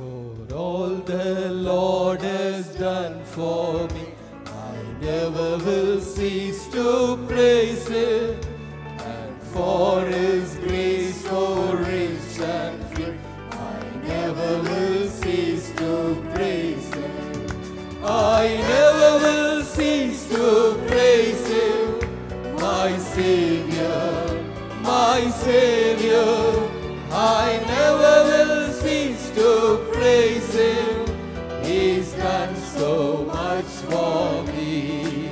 For all the Lord has done for me, I never will cease to praise Him. And for His grace so rich and free, I never will cease to praise Him. I never will cease to praise Him, my Savior, my Savior. I never will cease to praise Him. He's done so much for me.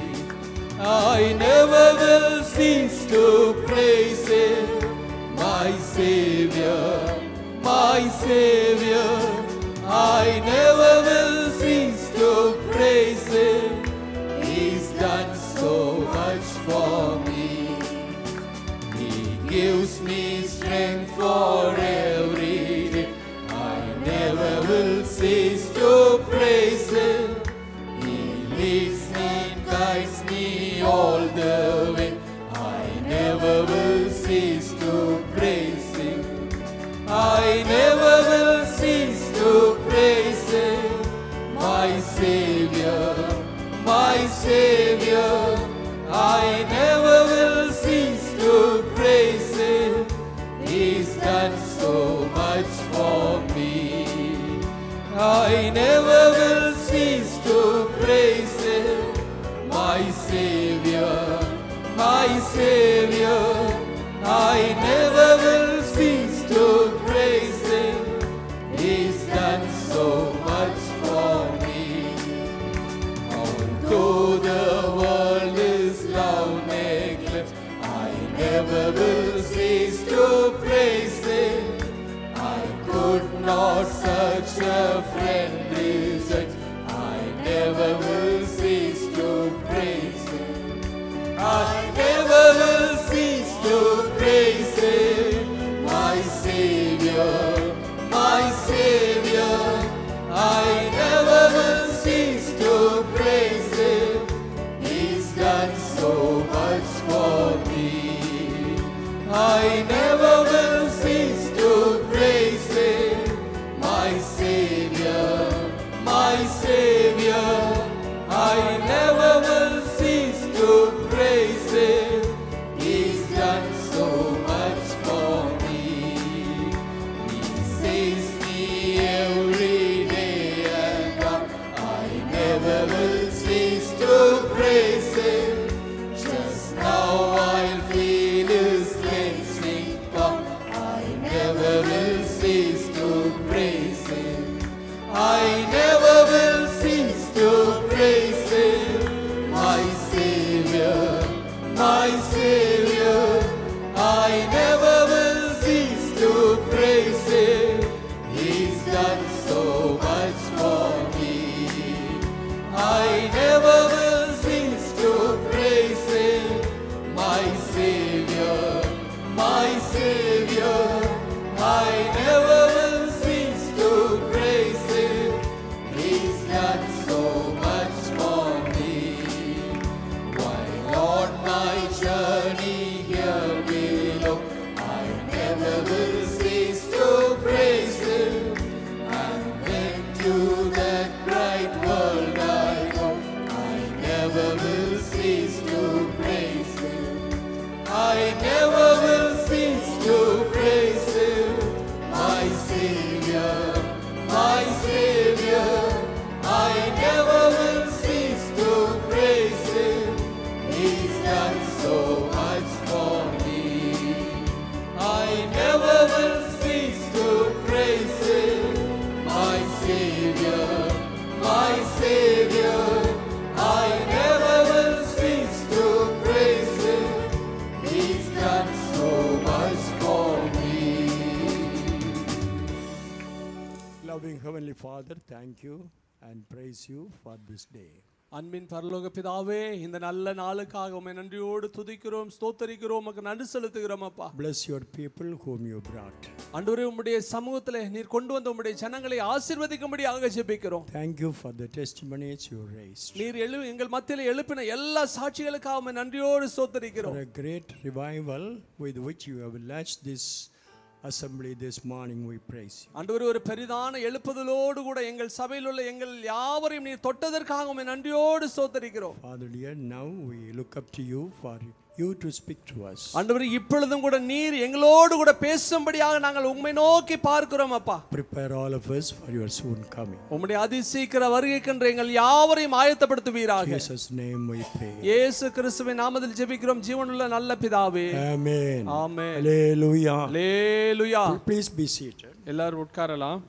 I never will cease to praise Him, my Savior, my Savior. I never will cease to praise Him. He's done so much for me. He gives me strength for every day. I never will cease to praise Him. He leads me, guides me all the way. I never will cease to praise Him. I never will cease to praise Him, my Savior, my Savior. I never will cease to praise Him. He's done so much for me. I never will cease to praise Him, my Savior, my Savior. I never will cease to praise Him. He's done so much for me. Although the world is loud neglect, I never will cease to praise Him. I could not such a friend desert. I never will cease to praise Him. I never will cease to praise Him, my Savior, my Savior. I never will cease to praise Him. He's done so much for me. I never will cease to praise Him, my Savior, my Savior. I never will cease to praise Him. He's done so much for me. He saves me every day and night. I never will cease to praise Him. Just now I feel His cleansing power. I never will cease to praise Him. I never will cease to praise Him, my Savior, my Savior. I never will cease to praise Him. He's done so much for me. I never will cease to praise Him, my Savior, my Savior. I never will cease to praise Him. He's done so much for me. Why, Lord, my journey here below, I never will cease to praise Him. And when to that bright world I go, I never will cease to praise Him. I never will cease to praise Him, my Savior, my Savior. I never will cease to praise Him. He's done so much for me. I never will cease to praise Him, my Savior, my Savior. I never will cease to praise Him. He's done so much for me. Loving Heavenly Father, thank you and praise you for this day. அன்பின் பரலோக பிதாவே இந்த நல்ல நாளுக்காக உம்மை நன்றியோடு துதிக்கிறோம் ஸ்தோத்தரிக்கிறோம் உமக்கு நன்றி செலுத்துகிறோம் அப்பா Bless your people whom you brought. அன்றுவரே உம்முடைய சமூகத்திலே நீர் கொண்டு வந்த உம்முடைய ஜனங்களை ஆசீர்வதிக்கும்படியாக ஜெபிக்கிறோம் Thank you for the testimonies you raised. நீர் எழு எங்கள் மத்தியில் எழுப்பின எல்லா சாட்சிகளுக்காக உம்மை நன்றியோடு For ஸ்தோத்தரிக்கிறோம் a great revival with which you have latched this assembly this morning, we praise you. ஆண்டவர் ஒரு பெரிதான எழுப்புதலோடு கூட எங்கள் சபையில் உள்ள எங்கள் யாவரையும் நீர் தொட்டதற்காக உம்மை நன்றியோடு சோத்தரிக்கிறோம் Father dear, now we look up to you for you to speak to us. ஆண்டவர் இப்பொழுதும் கூட நீர் எங்களோடு கூட பேசும்படியாக நாங்கள் உண்மை நோக்கி பார்க்கிறோம் அப்பா Prepare all of us for your soon coming. உம்முடைய அதிசீக்கிர வருகைக்கென்று எங்கள் யாவரையும் ஆயத்தப்படுத்துவீராக In Jesus' name we pray. இயேசு கிறிஸ்துவின் நாமத்தில் ஜெபிக்கிறோம் ஜீவனுள்ள நல்ல பிதாவே Amen. Amen Hallelujah. Hallelujah Please be seated. எல்லாரும் உட்காரலாம்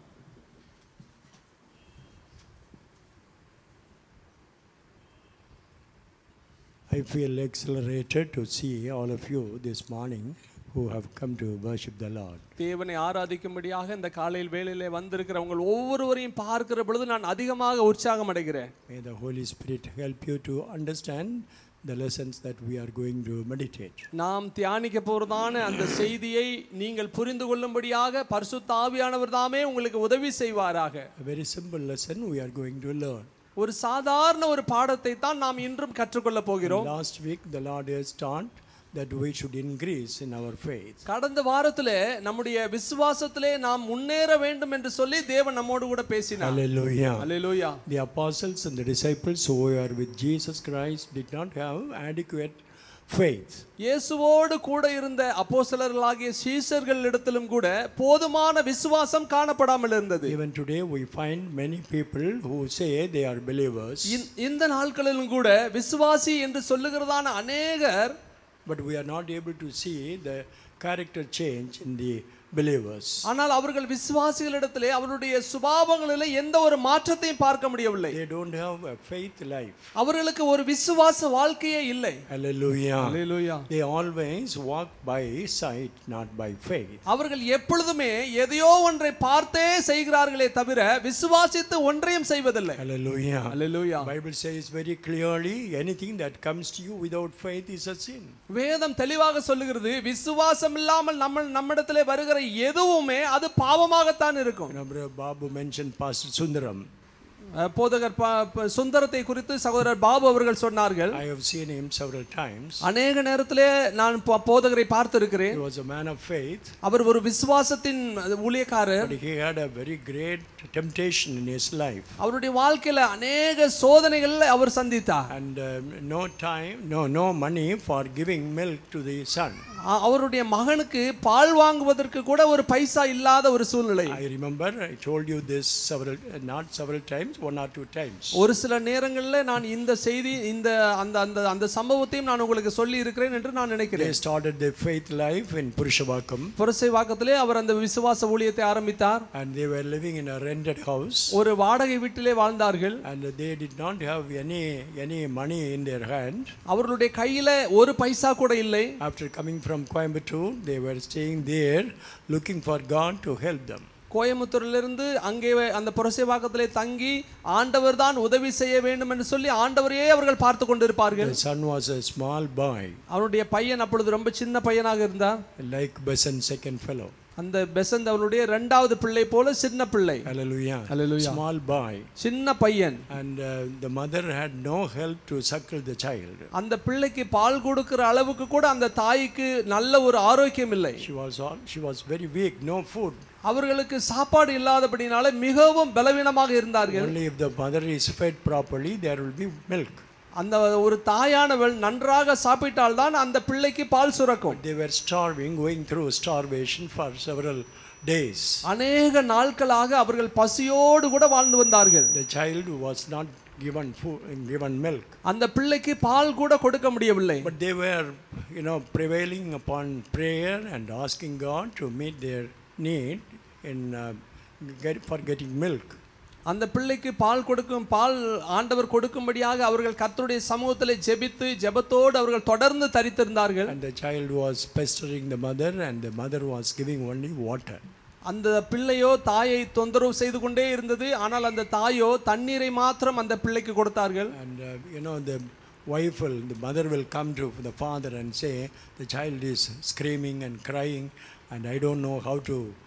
I feel exhilarated to see all of you this morning who have come to worship the Lord. தேவனை ஆராதிக்கும்படியாக இந்த காலையில் வேளையிலே வந்திருக்கிற உங்கள் ஒவ்வொருவரையும் பார்க்கிற பொழுது நான் அதிகமாக உற்சாகம் அடைகிறேன் May the Holy Spirit help you to understand the lessons that we are going to meditate. நாம் தியானிக்க போறதான அந்த செய்தியை நீங்கள் புரிந்து கொள்ளும்படியாக பரிசுத்த ஆவியானவர் தாமே உங்களுக்கு உதவி செய்வாராக A very simple lesson we are going to learn. ஒரு சாதாரண ஒரு பாடத்தை தான் நாம் இன்றும் கற்றுக்கொள்ள போகிறோம் Last week, the Lord has taught that we should increase in our faith. கடந்த வாரத்திலே நம்முடைய விசுவாசத்திலே நாம் முன்னேற வேண்டும் என்று சொல்லி தேவன் நம்மோடு கூட பேசினார் Hallelujah. Hallelujah The apostles and the disciples who were with Jesus Christ did not have adequate faith. இயேசுவோடு கூட இருந்த அப்போஸ்தலர்களாகிய சீஷர்களிடத்திலும் கூட போதுமான விசுவாசம் காணப்படாமல் இருந்தது Even today, we find many people who say they are believers, இந்த- இந்த நாட்களிலும் கூட விசுவாசி என்று சொல்லுகிறதான அநேகர் but we are not able to see the character change in the believers. ஆனால் அவர்கள் விசுவாசிகளிடத்திலே அவருடைய சுபாவங்களிலே எந்த ஒரு மாற்றத்தையும் பார்க்க முடியவில்லை They don't have a faith life. அவர்களுக்கு ஒரு விசுவாச வாழ்க்கையே இல்லை Hallelujah. Hallelujah They always walk by sight, not by faith. அவர்கள் எப்பொழுதுமே எதையோ ஒன்றை பார்த்தே செய்கிறார்களே தவிர விசுவாசித்து ஒன்றையும் செய்வதில்லை Hallelujah. Hallelujah Bible says very clearly anything that comes to you without faith is a sin. வேதம் தெளிவாக சொல்லுகிறது விசுவாசம் இல்லாமல் நம்ம நம்மிடத்திலே வருகிற எதுவுமே அது பாவமாகத்தான் இருக்கும் You know, Brother Babu mentioned Pastor Sundaram. அஹ் போதகர் ப- ப- சுந்தரத்தை குறித்து சகோதரர் பாபு அவர்கள் சொன்னார்கள் I have seen him several times. அநேக நேரத்திலே நான் போ- போதகரை பார்த்திருக்கிறேன் He was a man of faith, அவர் ஒரு விசுவாசத்தின் ஊழியக்காரர் but he had a very great temptation in his life. அவருடைய வாழ்க்கையில அநேக சோதனைகள் அவர் சந்தித்தார் And um, no time, no, no money for giving milk to the son. அ- அவருடைய மகனுக்கு பால் வாங்குவதற்கு கூட ஒரு பைசா இல்லாத ஒரு சூழ்நிலை I remember I told you this several, not several times, one or two times. ஒரு சில நேரங்களில் நான் இந்த செய்தி இந்த அந்த அந்த அந்த சம்பவத்தையும் நான் உங்களுக்கு சொல்லி இருக்கிறேன் என்று நான் They நினைக்கிறேன் started their faith life in Purushavakam Purasai வாக்கத்திலே அவர் அந்த விசுவாச ஊழியத்தை ஆரம்பித்தார் and they were living in a rented house ஒரு வாடகை வீட்டிலே வாழ்ந்தார்கள் and they did not have any, any money in their hand. அவர்களுடைய கையில ஒரு பைசா கூட இல்லை After coming from Coimbatore, they were staying there looking for God to help them. கோயம்புத்தூரிலிருந்து அங்கே அந்த புரசைவாக்கத்திலே தங்கி ஆண்டவர் தான் உதவி செய்ய வேண்டும் என்று சொல்லி ஆண்டவரையே அவர்கள் பார்த்து கொண்டிருப்பார்கள் The son was a small boy, அவனுடைய பையன் அப்பொழுது ரொம்ப சின்ன பையனாக இருந்தார் like Besant's second fellow. அந்த பெசந்த் அவனுடைய இரண்டாவது பிள்ளை போல சின்ன பிள்ளை Hallelujah. Hallelujah. Small boy. சின்ன பையன் And uh, the mother had no help to suckle the child. அந்த பிள்ளைக்கு பால் கொடுக்கிற அளவுக்கு கூட அந்த தாய்க்கு நல்ல ஒரு ஆரோக்கியம் இல்லை She was all, she was very weak, no food. அவர்களுக்கு சாப்பாடு இல்லாதபடினால மிகவும் பலவீனமாக இருந்தார்கள் Only if the mother is fed properly, there will be milk. அந்த ஒரு தாயானவள் நன்றாக சாப்பிட்டால்தான் அந்த பிள்ளைக்கு பால் சுரக்கும் They were starving, going through starvation for several days. அநேக நாட்களாக அவர்கள் பசியோடு கூட வாழ்ந்து வந்தார்கள் The child was not given food, given milk. அந்த பிள்ளைக்கு பால் கூட கொடுக்க முடியவில்லை But they were, you know, prevailing upon prayer and asking God to meet their need in uh, get, for getting milk. அந்த பிள்ளைக்கு பால் கொடுக்கும் பால் ஆண்டவர் கொடுக்கும்படியாக அவர்கள் கர்த்தருடைய சமூகத்தில் ஜெபித்து ஜெபத்தோடு அவர்கள் தொடர்ந்து தரித்திருந்தார்கள் And the child was pestering the mother, and the mother was giving only water. அந்த பிள்ளையோ தாயை தொந்தரவு செய்து கொண்டே இருந்தது ஆனால் அந்த தாயோ தண்ணீரை மாத்திரம் அந்த பிள்ளைக்கு கொடுத்தார்கள் And uh, you know, the wife will, the mother will come to the father and say, The child is screaming and crying, and I don't know how to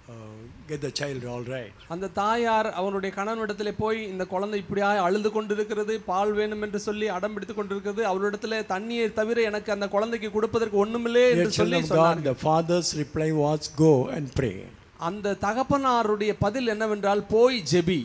uh, get the child all right. அந்த தாயார் அவனுடைய கணவனிடத்திலே போய் இந்த குழந்தை இப்படியாக அழுது கொண்டிருக்கிறது பால் வேணும் என்று சொல்லி அடம் பிடித்து கொண்டிருக்கிறது அவரிடத்துல தண்ணீரை தவிர எனக்கு அந்த குழந்தைக்கு கொடுப்பதற்கு ஒண்ணுமில்லே Dear என்று சொல்லி children of சொன்னார் God, the father's reply was, Go and pray. அந்த தகப்பனாருடைய பதில் என்னவென்றால் போய் ஜெபி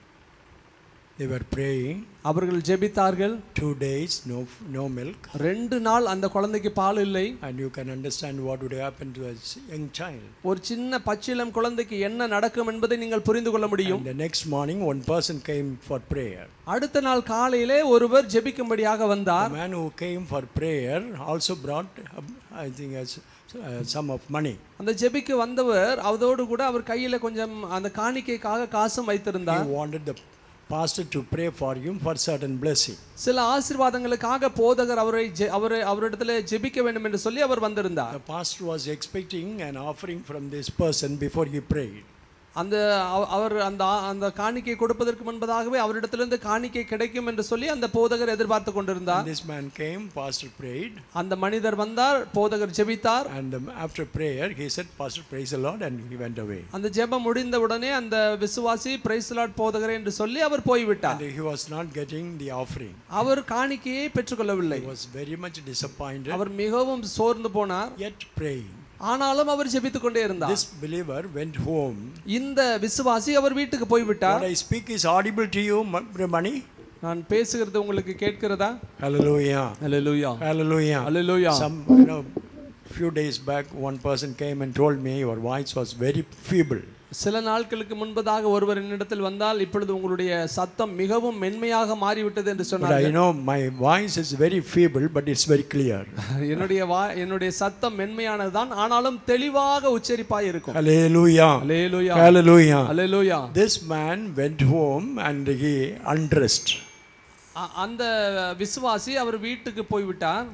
They were praying. அவர்கள் ஜெபித்தார்கள் Two days, no, no milk. ரெண்டு நாள் அந்த குழந்தைக்கு பால் இல்லை And you can understand what would happen to a young child. ஒரு சின்ன பச்சிளம் குழந்தைக்கு என்ன நடக்கும் என்பதை நீங்கள் புரிந்து கொள்ள முடியும் And the next morning, one person came for prayer. அடுத்த நாள் காலையிலே ஒருவர் ஜெபிக்கும்படியாக The வந்தார் man who came for prayer also brought, um, I think, a s- a sum of money. அந்த ஜெபிக்கு வந்தவர் அதோடு கூட அவர் கையில கொஞ்சம் அந்த காணிக்கைக்காக காசும் He வைத்திருந்தார் wanted the pastor to pray for him for certain blessing. சில ஆசீர்வாதங்களுக்காக போதகர் அவரை ஜெ- அவரை அவரிடத்துல ஜெபிக்க வேண்டும் என்று சொல்லி அவர் வந்திருந்தார் The pastor was expecting an offering from this person before he prayed. அந்த அவ- அவர் அந்த ஆ- அந்த காணிக்கை கொடுப்பதற்கு முன்பதாகவே அவரிடத்திலிருந்து காணிக்கை கிடைக்கும் என்று சொல்லி அந்த போதகர் எதிர்பார்த்து கொண்டிருந்தார் And this man came, pastor prayed, அந்த மனிதர் வந்தார் போதகர் ஜெபித்தார் and um, after prayer, he said, Pastor, praise the Lord, and he went away. அந்த ஜெபம் முடிந்த உடனே அந்த விசுவாசி பிரைஸ்லாட் போதகரே என்று சொல்லி அவர் போய்விட்டார் And he was not getting the offering. அவர் காணிக்கையை பெற்றுக்கொள்ளவில்லை He was very much disappointed, அவர் மிகவும் சோர்ந்து போனார் yet praying. ஆனாலும் அவர் ஜெபித்துக் கொண்டே இருந்தார் This believer went home. இந்த விசுவாசி அவர் வீட்டுக்கு போய்விட்டார் What I speak is audible to you, Brother Mani? நான் பேசுகிறது உங்களுக்கு கேட்கிறதா Hallelujah. Hallelujah Hallelujah. Hallelujah Some, you know, few days back, one person came and told me your voice was very feeble. சில நாட்களுக்கு முன்பதாக ஒருவர் என்னிடத்தில் வந்தால் இப்பொழுது உங்களுடைய சத்தம் மிகவும் மென்மையாக மாறிவிட்டது என்று But சொன்னார் I know my voice is very feeble, but it's very clear. என்னுடைய வா என்னுடைய சத்தம் மென்மையானதுதான் ஆனாலும் தெளிவாக உச்சரிப்பாய் இருக்கும் Hallelujah. Hallelujah Hallelujah. Hallelujah This man went home and he undressed. அ- அந்த விசுவாசி அவர் வீட்டுக்கு போய்விட்டார்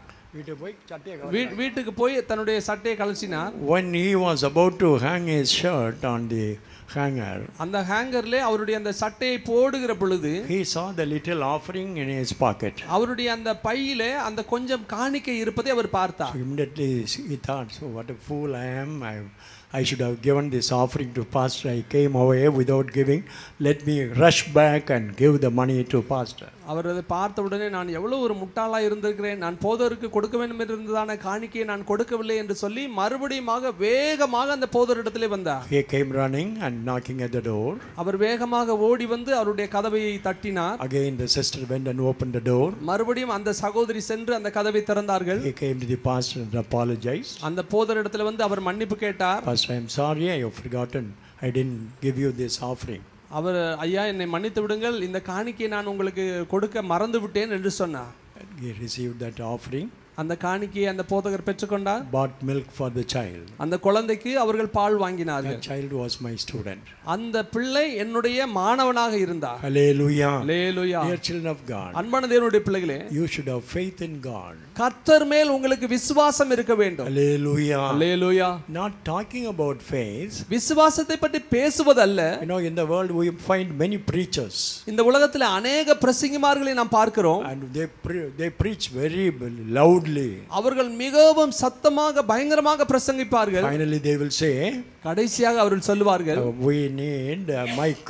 வீ- வீட்டுக்கு போய் தன்னுடைய சட்டையை கலச்சினார் When he was about to hang his shirt on the hanger, அந்த ஹேங்கர்ல அவருடைய அந்த சட்டையை போடுகிற பொழுது he saw the little offering in his pocket. அவருடைய அந்த பையில அந்த கொஞ்சம் காணிக்கை இருப்பதை அவர் பார்த்தார் So immediately he thought, so what a fool I am. I, I should have given this offering to pastor. I came away without giving. Let me rush back and give the money to pastor. அவர் அதை பார்த்த உடனே நான் எவ்வளவு ஒரு முட்டாளா இருந்திருக்கிறேன் நான் போதருக்கு கொடுக்க வேண்டும் என்று இருந்ததான காணிக்கையை நான் கொடுக்கவில்லை என்று சொல்லி மறுபடியுமாக வேகமாக அந்த போதரிடத்திலே வந்தார் He came running and knocking at the door. அவர் வேகமாக ஓடி வந்து அவருடைய கதவை தட்டினார் Again, the sister went and opened the door. மறுபடியும் அந்த சகோதரி சென்று அந்த கதவை திறந்தார்கள் He came to the pastor and apologized. அந்த போதரிடத்துல வந்து அவர் மன்னிப்பு கேட்டார் Pastor, I am sorry, I have forgotten. I didn't give you this offering. அவர் ஐயா என்னை மன்னித்து விடுங்கள் இந்த காணிக்கையை நான் உங்களுக்கு கொடுக்க மறந்து விட்டேன் என்று சொன்னார் And He received that offering, அந்த காணிக்கையை அந்த போதகர் பெற்றுக்கொண்டார் bought milk for the child. அந்த குழந்தைக்கு அவர்கள் பால் வாங்கினார்கள் That child was my student. அந்த பிள்ளை என்னுடைய மாணவனாக இருந்தார் Hallelujah. Hallelujah Dear children of God, அன்பான தேவனுடைய பிள்ளைகளே you should have faith in God. கர்த்தர் மேல் உங்களுக்கு விசுவாசம் இருக்க வேண்டும் Hallelujah. Hallelujah Not talking about faith. விசுவாசத்தை பற்றி பேசுவதல்ல You know, in the world we find many preachers இந்த உலகத்தில் அநேக பிரசங்கிமார்களை நாம் பார்க்கிறோம் and they, pre- they preach very loudly. அவர்கள் மிகவும் சத்தமாக பயங்கரமாக பிரசங்கிப்பார்கள் Finally, they will say, கடைசியாக அவர்கள் சொல்லுவார்கள் uh, We need a mic.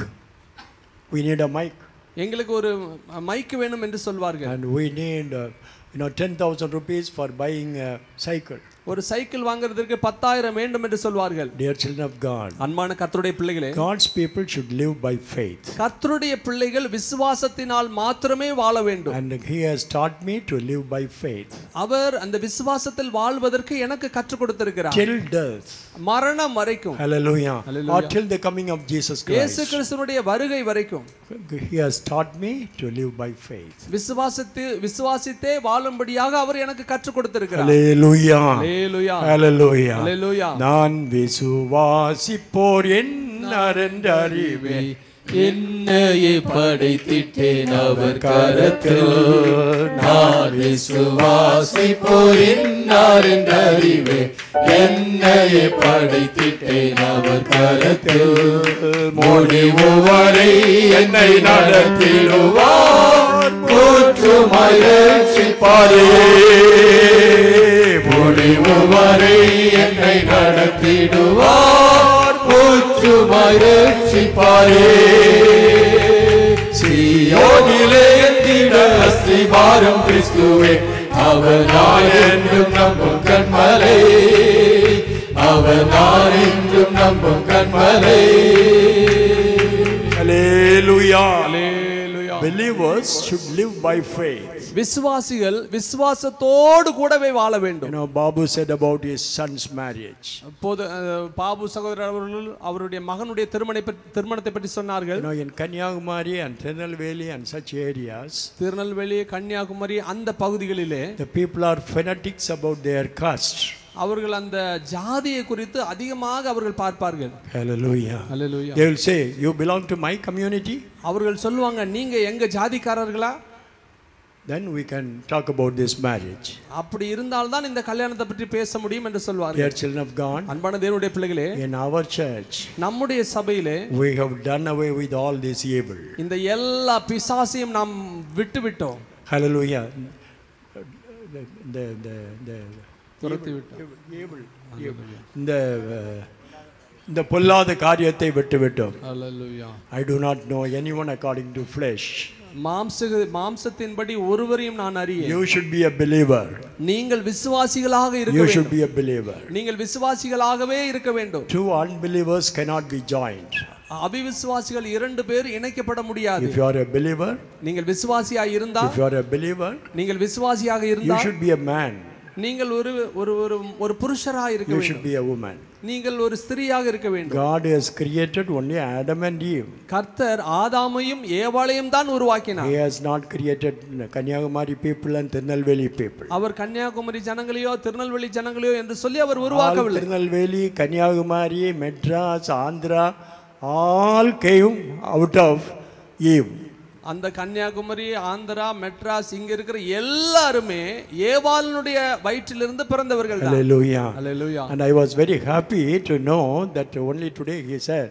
We need a mic. எங்களுக்கு ஒரு மைக்கு வேணும் என்று சொல்வார்கள் And we need, uh, you know, 10,000 rupees for buying a cycle. ஒரு சைக்கிள் வாங்குறதுக்கு பத்தாயிரம் வேண்டும் என்று சொல்வார்கள் Dear children of God, அன்பான கர்த்தருடைய பிள்ளைகளே God's people should live by faith. கர்த்தருடைய பிள்ளைகள் விசுவாசத்தினால் மாத்திரமே வாழ வேண்டும் And He has taught me to live by faith. அவர் அந்த விசுவாசத்தில் வாழ்வதற்கு எனக்கு கற்றுக் கொடுத்திருக்கிறார் Till death. மரணம் வரைக்கும் Hallelujah. Hallelujah. Or till the coming of Jesus இயேசு Christ. கிறிஸ்துவனுடைய வருகை வரைக்கும் He has taught me to live by faith. விசுவாசித்து விசுவாசித்தே வாழும்படியாக அவர் எனக்கு கற்றுக் கொடுத்திருக்கிறார் Hallelujah. அல்லேலூயா Hallelujah. அல்லேலூயா நான் விசுவாசிப்போர் என்னறிவே என்னையே படைத்திட்டேன் அவர் கரத்தில் நான் விசுவாசிப்போர் என்னார் என்றறிவே என்னையே படைத்திட்டேன் அவர் கரத்தில் முடிவு வரை என்னை நடத்திடுவார் கூற்றுமாய் ரட்சிப்பாரே முடிவு வரை என்னை நடத்திடுவார் கூற்று பாரே சீயோனிலே எந்திட அஸ்திபாரம் கிறிஸ்துவே அவர் நான் என்றும் நம்பும் கண்மலை அவர் நான் என்றும் நம்பும் கண்மலை Hallelujah. Hallelujah. Believers should live by faith. விசுவாசிகள் விசுவாசத்தோடு கூடவே வாழ You வேண்டும் know, Babu said about his son's marriage. அப்போது அஹ், பாபு சகோதரர் அவர்கள் அவருடைய மகனுடைய திருமணை பற்றி- திருமணத்தை பற்றி சொன்னார்கள் You know, in Kanyakumari and Tirunelveli and such areas, Tirunelveli Kanyakumari அந்த பகுதிகளிலே the people are fanatics about their caste. அவர்கள் அந்த ஜாதியை குறித்து அதிகமாக அவர்கள் பார்ப்பார்கள் Hallelujah. Hallelujah. They will say, You belong to my community? அவர்கள் சொல்லுவாங்க நீங்க எங்க ஜாதிக்காரர்களா Then we can talk about this marriage. அப்படி இருந்தால்தான் இந்த கல்யாணத்தை பற்றி பேச முடியும் என்று சொல்வார்கள் Dear children of God, அன்பான தேவனுடைய பிள்ளைகளே in our church, நம்முடைய சபையிலே we have done away with all this evil. இந்த எல்லா பிசாசையும் நாம் விட்டு விட்டோம் Hallelujah. The, the, the, the துரத்தி விட்டோம் evil, evil. இந்த அஹ், இந்த பொல்லாத காரியத்தை விட்டுவிட்டோம் அல்லேலூயா. I do not know anyone according to flesh. மாம்ச மாம்சத்தின்படி ஒருவரையும் நான் அறியேன் You should be a believer. நீங்கள் விசுவாசிகளாக இருக்க You should வேண்டும் be a believer. நீங்கள் விசுவாசிகளாகவே இருக்க வேண்டும் Two unbelievers cannot be joined. அபிவிசுவாசிகள் இரண்டு பேர் இணைக்கப்பட முடியாது If you are a believer, நீங்கள் விசுவாசியாக இருந்தால் if you are a believer, நீங்கள் விசுவாசியாக you இருந்தால் should be a man. நீங்கள் ஒரு ஒரு ஒரு ஒரு புருஷராக இருக்க You வேண்டும் should be a woman. நீங்கள் ஒரு ஸ்திரீயாக இருக்க வேண்டும் God has created only Adam and Eve. கர்த்தர் ஆதாமையும் ஏவாளையும் தான் உருவாக்கினார் He has not created Kanyakumari people and Tirunelveli people. அவர் கன்னியாகுமரி ஜனங்களையோ திருநெல்வேலி ஜனங்களையோ என்று சொல்லி அவர் All உருவாக்கவில்லை Tirunelveli, Kanyakumari, Madras, Andhra, all came out of Eve. அந்த கன்னியாகுமரி ஆந்திரா மெட்ராஸ் இங்க இருக்கிற எல்லாருமே ஏவாளனுடைய வயிற்றிலிருந்து பிறந்தவர்கள் தான் Hallelujah. Hallelujah And I was very happy to know that only today he said,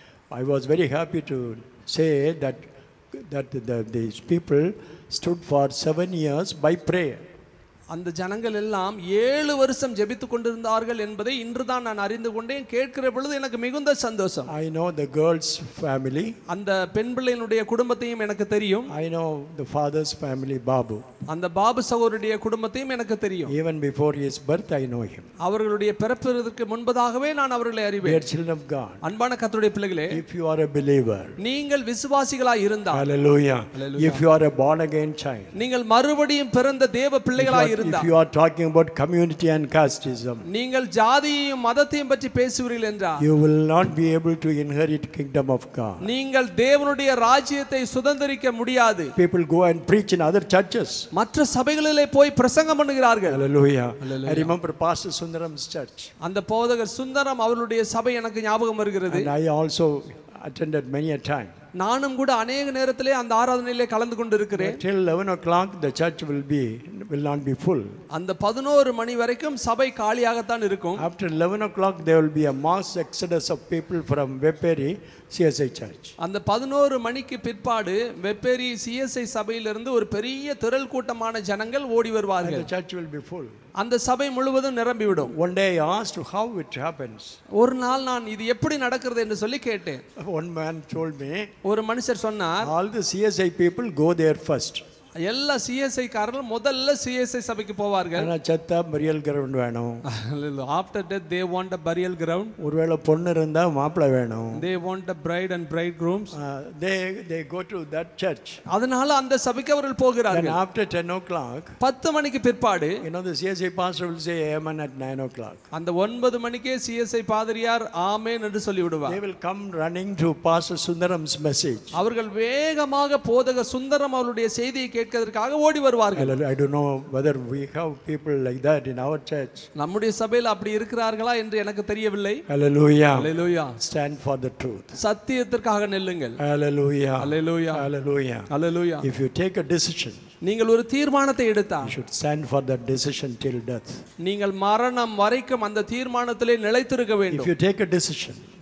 I was very happy to say that, that the, these people stood for seven years by prayer. அந்த ஜனங்கள் எல்லாம் ஏழு வருஷம் ஜெபித்துக் கொண்டிருந்தார்கள் என்பதை இன்றுதான் நான் அறிந்து கொண்டேன் கேட்கிற பொழுது எனக்கு மிகுந்த சந்தோஷம் I know the girl's family. அந்த பெண் பிள்ளையினுடைய குடும்பத்தையும் எனக்கு தெரியும் I know the father's family, Babu. அந்த பாபு சகோதரருடைய குடும்பத்தையும் எனக்கு தெரியும் Even before his birth, I know him. அவர்களுடைய பிறப்பதற்கு முன்பதாகவே நான் அவர்களை அறிவேன் Dear children of God, அன்பான கர்த்தருடைய பிள்ளைகளே if you are a believer, நீங்கள் விசுவாசிகளாய் இருந்தால் hallelujah, if you are a born again child, நீங்கள் மறுபடியும் பிறந்த தேவ if பிள்ளைகளாய் you, are, இருந்தால் if you are talking about community and casteism, நீங்கள் ஜாதியையும் மதத்தையும் பற்றி பேசுவீர்கள் என்றால் you will not be able to inherit kingdom of God. நீங்கள் தேவனுடைய ராஜ்யத்தை சுதந்திரிக்க முடியாது People go and preach in other churches. மற்ற சபைகளிலே போய் பிரசங்கம் பண்ணுகிறார்கள் Hallelujah. I remember Pastor Sundaram's church. அந்த போதகர் சுந்தரம் அவர்களுடைய சபை எனக்கு ஞாபகம் வருகிறது And I also attended many a time. நானும் கூட அநேக நேரத்திலே அந்த ஆராதனையிலே கலந்து கொண்டிருக்கிறேன் Till 11 o'clock, the church will be will not be full. அந்த பதினோரு மணி வரைக்கும் சபை காலியாகத்தான் இருக்கும் After 11 o'clock, there will be a mass exodus of people from Veperi, CSI church. அந்த பதினோரு மணிக்கு பிற்பாடு வெப்பேரி சிஎஸ்ஐ சபையிலிருந்து ஒரு பெரிய திரள் கூட்டமான ஜனங்கள் ஓடி And வருவார்கள் the church will be full. அந்த சபை முழுவதும் நிரம்பிவிடும் One day I asked how it happens. ஒரு நாள் நான் இது எப்படி நடக்கிறது என்று சொல்லி கேட்டேன் One man told me, ஒரு மனுஷர் சொன்னார் all the CSI people go there first. எல்லா சிஎஸ்ஐ காரர்கள் முதல்ல சிஎஸ்ஐ சபைக்கு போவார்கள் ஆனால் செத்தா burial ground வேணும் after death they want a burial ground ஒருவேளை பொண்ணு இருந்தால் மாப்பிள்ளை வேணும் they want a bride and bride grooms they they go to that church அதனால அந்த சபைக்கு அவர்கள் Then போகிறார்கள் after 10 o'clock, பத்து மணிக்கு பிற்பாடு you know, the CSI pastor will say amen at 9 o'clock. அந்த ஒன்பது மணிக்கே சிஎஸ்ஐ பாதிரியார் ஆமேன் என்று சொல்லி விடுவார் They will come running to Pastor Sundaram's message. அவர்கள் வேகமாக போதக சுந்தரம் அவருடைய செய்தியை கேட்கதற்காக ஓடி வருவார்கள் Hallelujah. I don't know whether we have people like that in our church. நம்முடைய சபையில் அப்படி இருக்கிறார்களா என்று எனக்கு தெரியவில்லை Hallelujah. Hallelujah Stand for the truth. சத்தியத்திற்காக நெல்லுங்கள் Hallelujah. Hallelujah Hallelujah. Hallelujah If you take a decision, நீங்கள் ஒரு தீர்மானத்தை எடுத்தால் you should stand for that decision till death. நீங்கள் மரணம் வரைக்கும் அந்த தீர்மானத்திலே நிலைத்திருக்க If வேண்டும் you take a decision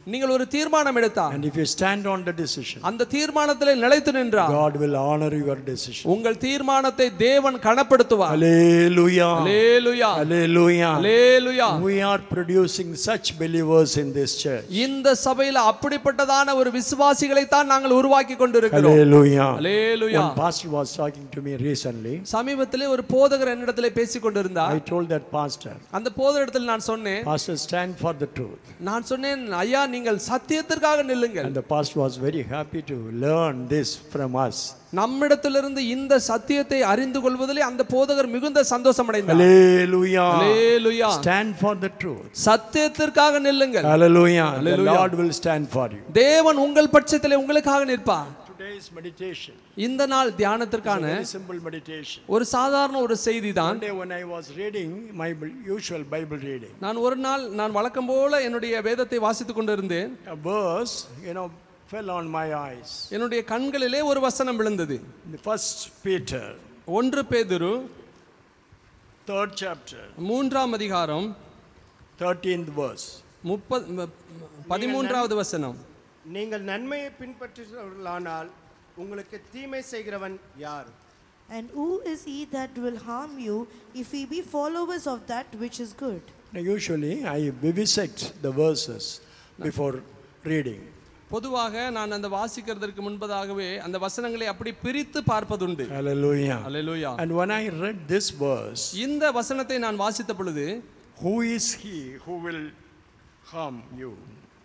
நீங்கள் ஒரு தீர்மானம் எடுத்தால் and if you stand on the decision, அந்த தீர்மானத்திலே நிலைத்து நின்றால் God will honor your decision. உங்கள் தீர்மானத்தை தேவன் கனப்படுத்துவார் Hallelujah. Hallelujah Hallelujah. Hallelujah We are producing such believers in this church. இந்த சபையில அப்படிப்பட்டதான ஒரு விசுவாசிகளை தான் நாங்கள் உருவாக்கி கொண்டிருக்கிறோம் Hallelujah. Hallelujah One pastor was talking to me recently. சமீபத்திலே ஒரு போதகர் என்னிடத்திலே பேசிக் கொண்டிருந்தார் I told that pastor, அந்த போதகரிடத்தில் நான் சொன்னேன் Pastor, stand for the truth. நான் சொன்னேன் ஐயா நீங்கள் சத்தியத்திற்காக நில்லுங்கள் And the pastor was very happy to learn this from us. நம்மிடத்திலிருந்து இந்த சத்தியத்தை அறிந்து கொள்வதிலே அந்த போதகர் மிகுந்த சந்தோஷம் அடைந்தார் Hallelujah. Hallelujah Stand for the truth. சத்தியத்திற்காக நில்லுங்கள் Hallelujah. The Hallelujah. Lord will stand for you. தேவன் உங்கள் பட்சத்திலே உங்களுக்காக நிற்பார் Today's meditation, இந்த நாள் தியானத்திற்கான very simple meditation. ஒரு சாதாரண ஒரு செய்தி தான் One day when I was reading my usual Bible reading, நான் ஒரு நாள் நான் வழக்கம் போல என்னுடைய வேதத்தை வாசித்துக் கொண்டிருந்தேன் a verse, you know, fell on my eyes. என்னுடைய கண்களிலே ஒரு வசனம் விழுந்தது In the first Peter, ஒன்று பேதுரு third chapter, மூன்றாம் அதிகாரம் 13th verse. முப்பது பதிமூன்றாவது வசனம் நீங்கள் நன்மையை பின்பற்றுகிறவர்களானால் உங்களுக்கு தீமை செய்கிறவன் யார் And who is he that will harm you if ye be followers of that which is good? Now, usually I vivisect the verses before reading. பொதுவாக நான் அந்த வாசிக்கிறதற்கு முன்பதாகவே அந்த வசனங்களை அப்படி பிரித்து பார்ப்பதுண்டு Hallelujah. Hallelujah And when I read this verse, இந்த வசனத்தை நான் வாசித்த பொழுது who is he who will harm you?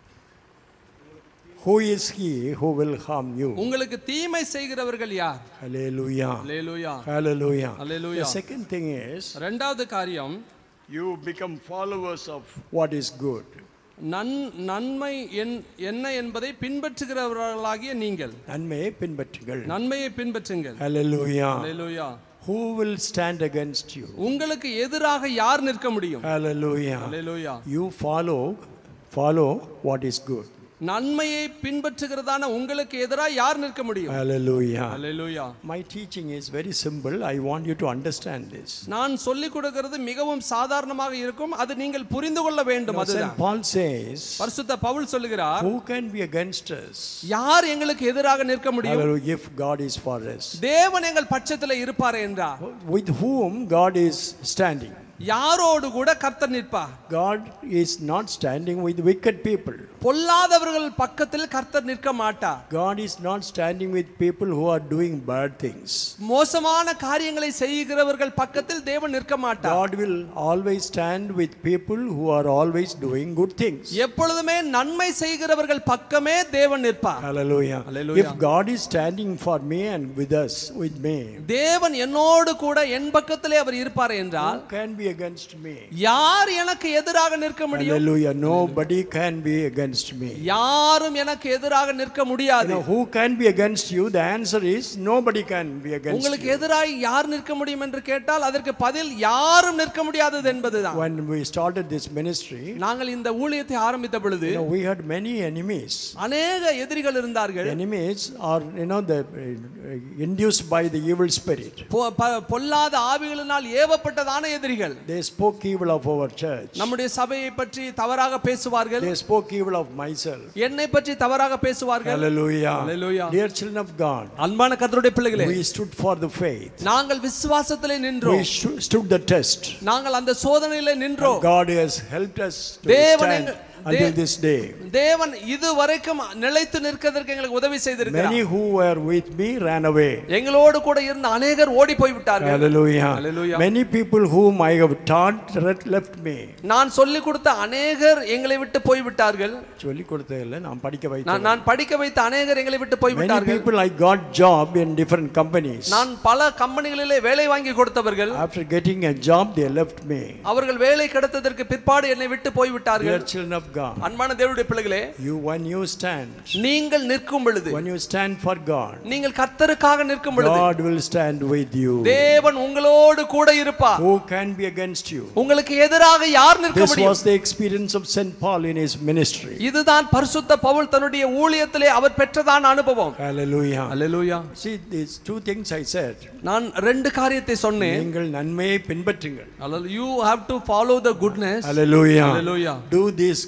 Who is he who will harm you? உங்களுக்கு தீமை செய்கிறவர்கள் யார் Hallelujah. Hallelujah Hallelujah. Hallelujah. The second thing is, ரெண்டாவது காரியம் you become followers of what is good. நன் நன்மை என் என்ன என்பதை பின்பற்றுகிறவர்களாகிய நீங்கள் நன்மையை பின்பற்றுங்கள் நன்மையை பின்பற்றுங்கள் Hallelujah. Hallelujah Who will stand against you? உங்களுக்கு எதிராக யார் நிற்க முடியும் Hallelujah. Hallelujah You follow, follow what is good. நன்மையை பின்பற்றுகிறதான உங்களுக்கு எதிராக யார் நிற்க முடியும் Hallelujah. Hallelujah My teaching is very simple. I want you to understand this. நான் சொல்லிக் கொடுக்கிறது மிகவும் சாதாரணமாக இருக்கும் அது நீங்கள் புரிந்து கொள்ள வேண்டும் Now, அதுதான் St. Paul says, பரிசுத்த பவுல் சொல்லுகிறார் Who can be against us? யார் எங்களுக்கு எதிராக நிற்க முடியும் Hallelujah. If God is for us. தேவன் எங்கள் பட்சத்தில் இருப்பார் என்றார் With whom God is standing? யாரோடு கூட கர்த்தர் நிற்பார் God is not standing with wicked people. பொல்லாதவர்கள் பக்கத்தில் கர்த்தர் நிற்க மாட்டார் God is not standing with people who are doing bad things. மோசமான காரியங்களை செய்கிறவர்கள் பக்கத்தில் தேவன் நிற்க மாட்டார் God will always stand with people who are always doing good things. எப்பொழுதுமே நன்மை செய்கிறவர்கள் பக்கமே தேவன் நிற்பார் Hallelujah. Hallelujah. If God is standing for me and with us, with me, தேவன் என்னோடு கூட என் பக்கத்திலே அவர் இருப்பார் என்றால் who can be against me? யார் எனக்கு எதிராக நிற்க முடியும் Hallelujah. Nobody can be against me. யாரும் எனக்கு எதிராக நிற்க You முடியாது know, who can be against you? The answer is nobody can be against உங்களுக்கு you. எதிராக யார் நிற்க முடியும் என்று கேட்டால் அதற்கு பதில் யாரும் நிற்க முடியாதது என்பதுதான் When we started this ministry, நாங்கள் இந்த ஊழியத்தை ஆரம்பித்த பொழுது you know, we had many enemies. அநேக எதிரிகள் இருந்தார்கள் Enemies are, you know, the, uh, induced by the evil spirit. பொ- ப- பொல்லாத ஆவிகளினால் ஏவப்பட்டதான எதிரிகள் They spoke evil of our church. நம்முடைய சபையை பற்றி தவறாக பேசுவார்கள் They spoke evil of myself. என்னை பற்றி தவறாக பேசுவார்கள் Hallelujah. Hallelujah. Dear children of God, அன்பான கர்த்தருடைய பிள்ளைகளே we stood for the faith. நாங்கள் விசுவாசத்திலே We நின்றோம் stu- stood the test. நாங்கள் அந்த சோதனையிலே நின்றோம் God has helped us to தேவன் stand எங்க- until தே- this day. தேவன் இது வரைக்கும் நிலைத்து நிற்கிறதற்கு எங்களுக்கு உதவி Many செய்திருக்கிறார் who were with me ran away. எங்களோடு கூட இருந்த அநேகர் ஓடி போய் விட்டார்கள் Hallelujah. Hallelujah. Many people whom I have taught re- left me. நான் சொல்லிக் கொடுத்த அநேகர் எங்களை விட்டு போய் விட்டார்கள் சொல்லிக் கொடுத்ததில்லை நான் படிக்க நான் வைத்தேன் நான் படிக்க வைத்த அநேகர் எங்களை விட்டு போய் Many விட்டார்கள் people I got job in different companies. நான் பல கம்பெனிகளிலே வேலை வாங்கி கொடுத்தவர்கள் After getting a job, they left me. அவர்கள் வேலை கிடைத்ததற்கு பிற்பாடு என்னை விட்டு போய் Dear விட்டார்கள் children of God, அன்பான தேவனுடைய பிள்ளைகளே you when you stand, நீங்கள் நிற்கும் பொழுது when you stand for God, நீங்கள் கர்த்தருக்காக நிற்கும் பொழுது God will stand with you. தேவன் உங்களோடு கூட இருப்பார் Who can be against you? உங்களுக்கு எதிராக யார் நிற்க This முடியும் was the experience of St. Paul in his ministry. இதுதான் பரிசுத்த பவுல் தன்னுடைய ஊழியத்திலே அவர் பெற்றதான அனுபவம் Hallelujah. Hallelujah See, these two things I said. நான் ரெண்டு காரியத்தை சொன்னேன் நீங்கள் நன்மையை பின்பற்றுங்கள் you have to follow the goodness Hallelujah. Hallelujah. Do these good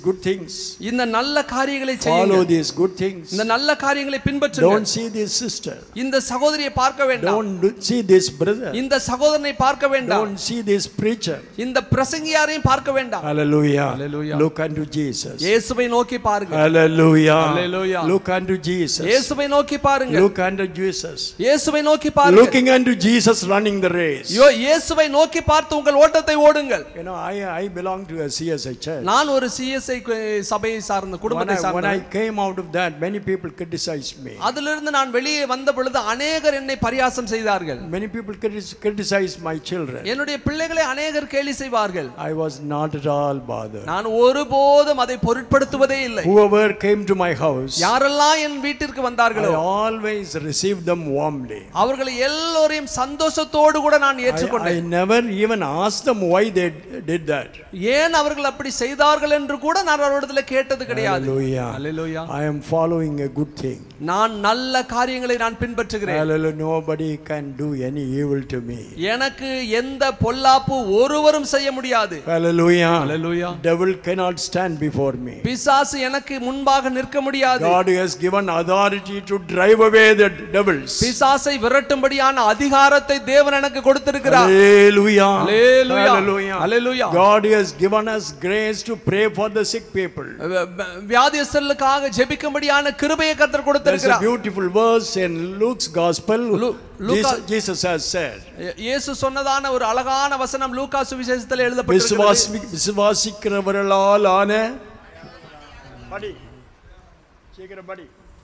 good things. இந்த நல்ல காரியங்களை Follow செய்யுங்கள் these good things. இந்த நல்ல காரியங்களை பின்பற்றுங்கள் Don't see this sister. இந்த சகோதரியை பார்க்க வேண்டாம் Don't do- see this brother. இந்த சகோதரனை பார்க்க வேண்டாம் Don't see this preacher. இந்த பிரசங்கியாரையும் பார்க்க வேண்டாம் Hallelujah. Hallelujah. Look unto Jesus. இயேசுவை நோக்கி பாருங்க Hallelujah. Hallelujah. Look unto Jesus. இயேசுவை நோக்கி பாருங்க Look unto Jesus. இயேசுவை நோக்கி பாருங்க Looking unto Jesus running the race. யோ இயேசுவை நோக்கி பார்த்து உங்கள் ஓட்டத்தை ஓடுங்கள் You know, I, I belong to a CSI church. நான் ஒரு சிஎஸ்ஐ சபையை சார்ந்த When குடும்பத்தை I, when I சார்ந்த came out of that, many people criticized me. அதிலிருந்து நான் வெளியே வந்த பொழுது அநேகர் என்னை பரியாசம் செய்தார்கள் Many people critis- criticized my children. என்னுடைய பிள்ளைகளை அநேகர் கேலி செய்வார்கள் I was not at all bothered. நான் ஒருபோதும் அதை பொருட்படுத்துவதே இல்லை Whoever came to my house, யாரெல்லாம் என் வீட்டிற்கு I வந்தார்களோ always received them warmly. அவர்களை எல்லோரையும் சந்தோஷத்தோடு கூட நான் I, I ஏற்றுக்கொண்டேன் never even asked them why they did that. ஏன் அவர்கள் அப்படி செய்தார்கள் என்று கூட நான் அவரிடத்துல கேட்டது கிடையாது Hallelujah. Hallelujah. I am following a good thing. நான் நல்ல காரியங்களை நான் பின்பற்றுகிறேன் Hallelujah. Nobody can do any evil to me. எனக்கு எந்த பொல்லாப்பு ஒருவரும் செய்ய முடியாது Hallelujah. Hallelujah. Devil cannot stand before me. பிசாசு எனக்கு முன்பாக நிற்க முடியாது God has given authority to drive away the devils. பிசாசை விரட்டும்படியான அதிகாரத்தை தேவன் எனக்கு கொடுத்திருக்கிறார் Hallelujah. Hallelujah. Hallelujah. Hallelujah. God has given us grace to pray for the sick people. வியாதியஸ்தலுக்காக ஜெபிக்கும்படியான கிருபையை கர்த்தர் There's a கொடுத்திருக்கிறார் beautiful verse in Luke's gospel. Lu- Luca- Jesus, Jesus has said, இயேசு சொன்னதான ஒரு அழகான வசனம் லூக்கா சுவிசேஷத்தில் எழுதப்பட்டிருக்கிறது விசுவாசி விசுவாசிக்கிறவர்களால் ஆன படி சீக்கிரம் படி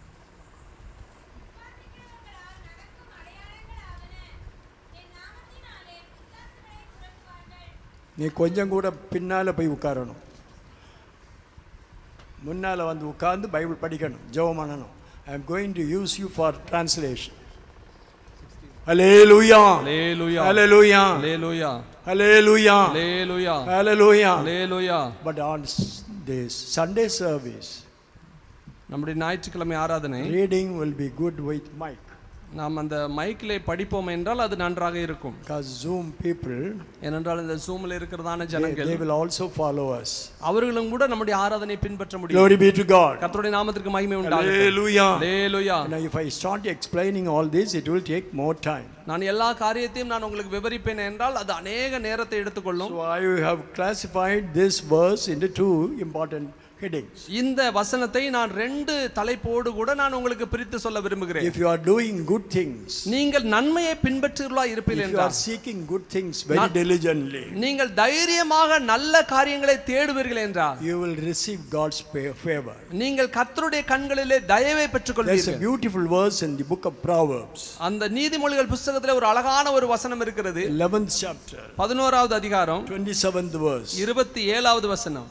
நீ கொஞ்சம் கூட பின்னால போய் உட்காரணும் முன்னால வந்து உட்கார்ந்து பைபிள் படிக்கணும் ஜெபம் பண்ணணும் I'm going to use you for translation ஹalleluya Hallelujah. ஹalleluya Hallelujah. ஹalleluya Hallelujah. ஹalleluya Hallelujah. but on s- this sunday service நம்முடைய ஞாயிற்றுக்கிழமை ஆராதனை reading will be good with mic நாம் அந்த மைக்கிலே படிப்போம் என்றால் அது நன்றாக இருக்கும் because zoom people ஏனென்றால் இந்த ஜூமில் இருக்கிறதான they, ஜனங்கள் they will also follow us அவர்களும் கூட நம்முடைய ஆராதனை பின்பற்ற முடியும் glory be to god கர்த்தருடைய நாமத்திற்கு மகிமை உண்டாகும் hallelujah Hallelujah. now if i start explaining all this it will take more time நான் எல்லா காரியத்தையும் நான் உங்களுக்கு விவரிப்பேன் என்றால் அது அநேக நேரத்தை எடுத்துக்கொள்ளும் so i have classified this verse into two important headings இந்த வசனத்தை நான் ரெண்டு தலைப்போடு கூட நான் உங்களுக்கு பிரித்து சொல்ல விரும்புகிறேன் if you are doing good things நீங்கள் நன்மையை பின்பற்றுகளா இருப்பீர்கள் if you are என்றால் seeking good things very Not- diligently நீங்கள் தைரியமாக நல்ல காரியங்களை தேடுவீர்கள் என்றால் you will receive god's fa- favor நீங்கள் கர்த்தருடைய கண்களிலே தயவை there's a பெற்றுக்கொள்வீர்கள் beautiful verse in the book of proverbs அந்த நீதிமொழிகள் புஸ்தகத்தில் ஒரு அழகான ஒரு வசனம் இருக்கிறது 11th chapter பதினோராவது அதிகாரம் 27th verse இருபத்தி ஏழாவது வசனம்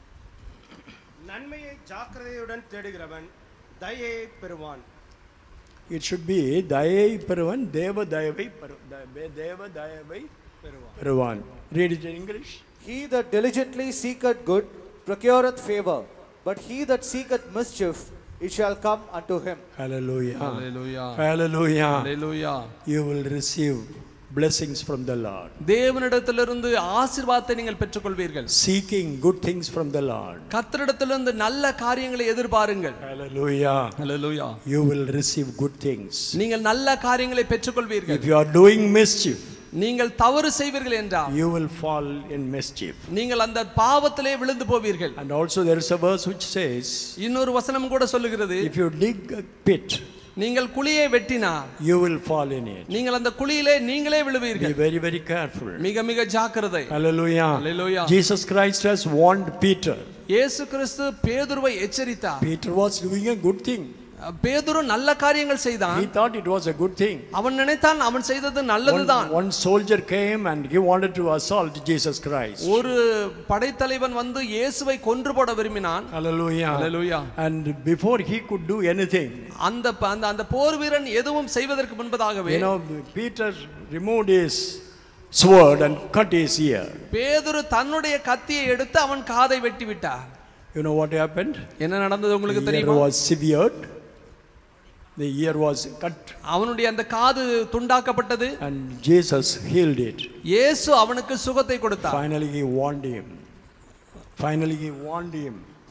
நன்மையை ஜாக்கிரதையுடன் தேடுகிறவன் தயையை பெறுவான் it should be தயை பெறுவன் தேவ தயவை பெறு- த- தேவ தயவை பெறுவான் read it in english He that diligently seeketh good procureth favor, but he that seeketh mischief, it shall come unto him. hallelujah Hallelujah. hallelujah Hallelujah. you will receive blessings from the lord தேவனிடத்திலிருந்து ஆசீர்வாதத்தை நீங்கள் பெற்றுக்கொள்வீர்கள் seeking good things from the lord கர்த்தரிடத்திலிருந்து நல்ல காரியங்களை எதிர்பாருங்கள் hallelujah Hallelujah. you will receive good things நீங்கள் நல்ல காரியங்களை பெற்றுக்கொள்வீர்கள் if you are doing mischief நீங்கள் தவறு செய்வீர்கள் என்றால் you will fall in mischief நீங்கள் அந்த பாவத்திலே விழுந்து போவீர்கள் and also there is a verse which says இன்னொரு வசனம் கூட சொல்லுகிறது if you dig a pit நீங்கள் குழியை வெட்டினார் you will fall in it நீங்கள் அந்த குழியிலே நீங்களே be விழுவீர்கள் very very careful மிக மிக ஜாக்கிரதை hallelujah Hallelujah. jesus christ has warned peter இயேசு கிறிஸ்து பேதுருவை எச்சரித்தார் peter was doing a good thing பேதுரு நல்ல காரியங்கள் செய்தான் he thought it was a good thing அவன் நினைத்தான் அவன் செய்தது one, நல்லதுதான் one soldier came and he wanted to assault jesus christ ஒரு படைத்தலைவன் வந்து இயேசுவை கொன்று போட விரும்பினான் hallelujah Hallelujah. and before he could do anything அந்த ப- அந்த அந்த போர் வீரன் எதுவும் செய்வதற்கு முன்பதாகவே you know peter removed his sword and cut his ear பேதுரு தன்னுடைய கத்தியை எடுத்து அவன் காதை வெட்டி விட்டார் you know what happened என்ன நடந்தது உங்களுக்கு the ear தெரியுமா was severed the ear was cut அவனுடைய அந்த காது துண்டாக்கப்பட்டது and jesus healed it இயேசு அவனுக்கு சுகத்தை கொடுத்தார் finally he warned him finally he warned him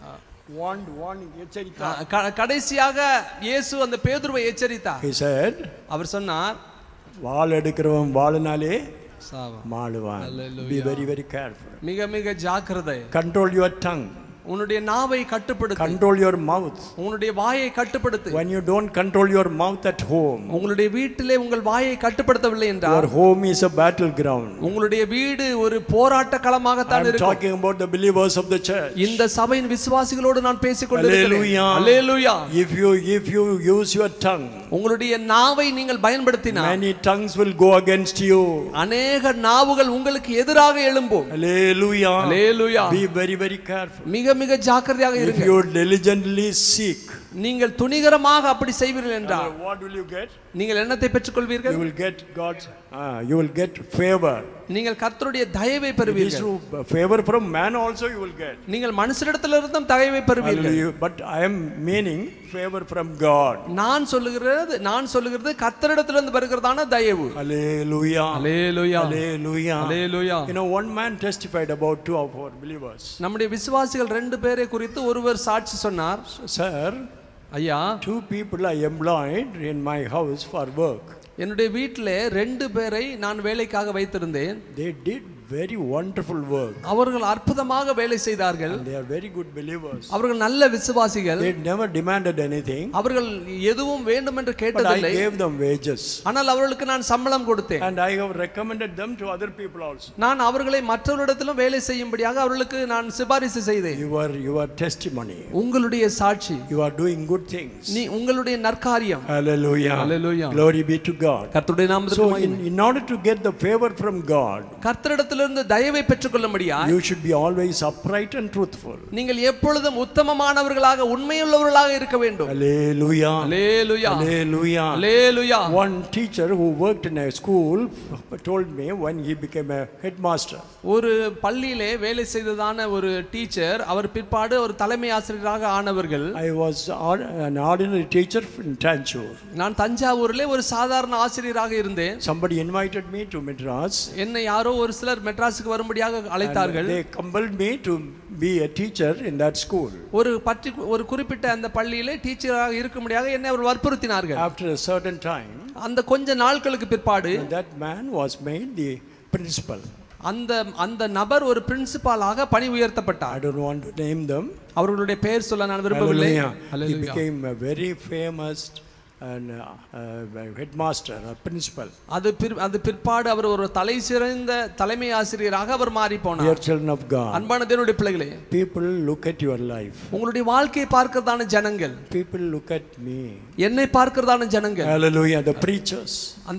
warned, warning, எச்சரித்தார். க- க- கடைசியாக இயேசு அந்த பேதுருவை எச்சரித்தார் He said, அவர் சொன்னார் வாள் எடுக்கிறவன் வாளினாலே சாவா. மாளுவான். Be very, very careful. மிக மிக ஜாக்கிரதை Control your tongue. உன்னுடைய நாவை கட்டுப்படுத்து Control your mouth. உன்னுடைய வாயை கட்டுப்படுத்து When you don't control your mouth at home, உங்களுடைய வீட்டிலே உங்கள் வாயை கட்டுப்படுத்தவில்லை your என்றால் home is a battleground. உங்களுடைய வீடு ஒரு போராட்ட களமாகத்தான் I'm இருக்கும் talking about the believers of the church. இந்த சபையின் விசுவாசிகளோடு நான் பேசிக் கொண்டிருக்கிறேன் Hallelujah. Hallelujah If you if you use your tongue, உங்களுடைய நாவை நீங்கள் பயன்படுத்தினால் many tongues will go against you. அநேக நாவுகள் உங்களுக்கு எதிராக எழும்பும் Hallelujah. Hallelujah. Be very very careful. மிக மிக ஜாக்கிரதையாக If இருங்க you diligently seek, நீங்கள் துணிகரமாக அப்படி செய்வீர்கள் என்றால் what will you get? நீங்கள் என்னத்தை You பெற்றுக்கொள்வீர்கள் will get God's. ah, you will get favor. நீங்கள் கர்த்தருடைய தயவை It is பெறுவீர்கள் true. Favor from man also you will get. நீங்கள் மனுஷரிடத்திலிருந்தும் தயவை பெறுவீர்கள் Hallelujah. But I am meaning favor from God. நான் சொல்லுகிறது நான் சொல்லுகிறது கர்த்தரிடத்திலிருந்து வருகிறதான தயவு Hallelujah. Hallelujah Hallelujah. Hallelujah You know, one man testified about two of our believers. நம்முடைய விசுவாசிகள் ரெண்டு பேரை குறித்து ஒருவர் சாட்சி சொன்னார் Sir, ஐயா two people I employed in my house for work. என்னுடைய வீட்டிலே ரெண்டு பேரை நான் வேலைக்காக வைத்திருந்தேன் They did very wonderful work. அவர்கள் அற்புதமாக வேலை செய்தார்கள் They are very good believers. அவர்கள் நல்ல விசுவாசிகள் They never demanded anything, அவர்கள் எதுவும் வேண்டும் என்று but I கேட்டதில்லை gave them wages. ஆனால் அவர்களுக்கு நான் சம்பளம் கொடுத்தேன் And I have recommended them to other people also. நான் அவர்களை மற்றவரிடத்திலும் வேலை செய்யும்படியாக அவர்களுக்கு நான் சிபாரிசு செய்தேன் Your, your testimony. உங்களுடைய சாட்சி You are doing good things. நீ உங்களுடைய நற்காரியம் Hallelujah. Hallelujah. Glory be to God. கர்த்தருடைய So, நாமத்திற்கு in, in order to get the favor from God, கர்த்தரிடத்திலிருந்து தயவை பெற்றுக்கொள்ளும்படியா you should be always upright and truthful. நீங்கள் எப்பொழுதும் உத்தமமானவர்களாக உண்மையுள்ளவர்களாக இருக்க வேண்டும் Hallelujah. Hallelujah Hallelujah. Hallelujah One teacher who worked in a school told me when he became a headmaster. ஒரு பள்ளியிலே வேலை செய்ததான ஒரு teacher அவர் பிற்பாடு ஒரு தலைமை ஆசிரியராக ஆனவர்கள் I was or- an ordinary teacher in Tanchur. நான் தஞ்சாவூரிலே ஒரு சாதாரண ஆசிரியராக இருந்தேன் Somebody invited me to Madras. என்னை யாரோ ஒரு சிலர் மெட்ராஸுக்கு வரும்படியாக அழைத்தார்கள் They compelled me to be a teacher in that school. ஒரு பற்றி ஒரு குறிப்பிட்ட அந்த பள்ளியிலே டீச்சராக இருக்கும்படியாக என்னை அவர் வற்புறுத்தினார்கள் After a certain time, அந்த கொஞ்ச நாட்களுக்கு பிற்பாடு that man was made the principal. அந்த அந்த நபர் ஒரு பிரின்சிபாலாக பணி உயர்த்தப்பட்டார் I don't want to name them. அவர்களுடைய பெயர் சொல்ல நான் விரும்பவில்லை Hallelujah. He Hallelujah. became a very famous and uh, uh, headmaster, a principal. அது பிற் அது பிற்பாடு அவர் ஒரு தலை சிறந்த தலைமை ஆசிரியராக அவர் மாறி Dear போனார் children of God, அன்பான தேவனுடைய பிள்ளைகளே people look at your life. உங்களுடைய வாழ்க்கையை பார்க்கிறதான ஜனங்கள் People look at me. என்னை பார்க்கிறதான ஜனங்கள் Hallelujah. The preachers. அந்த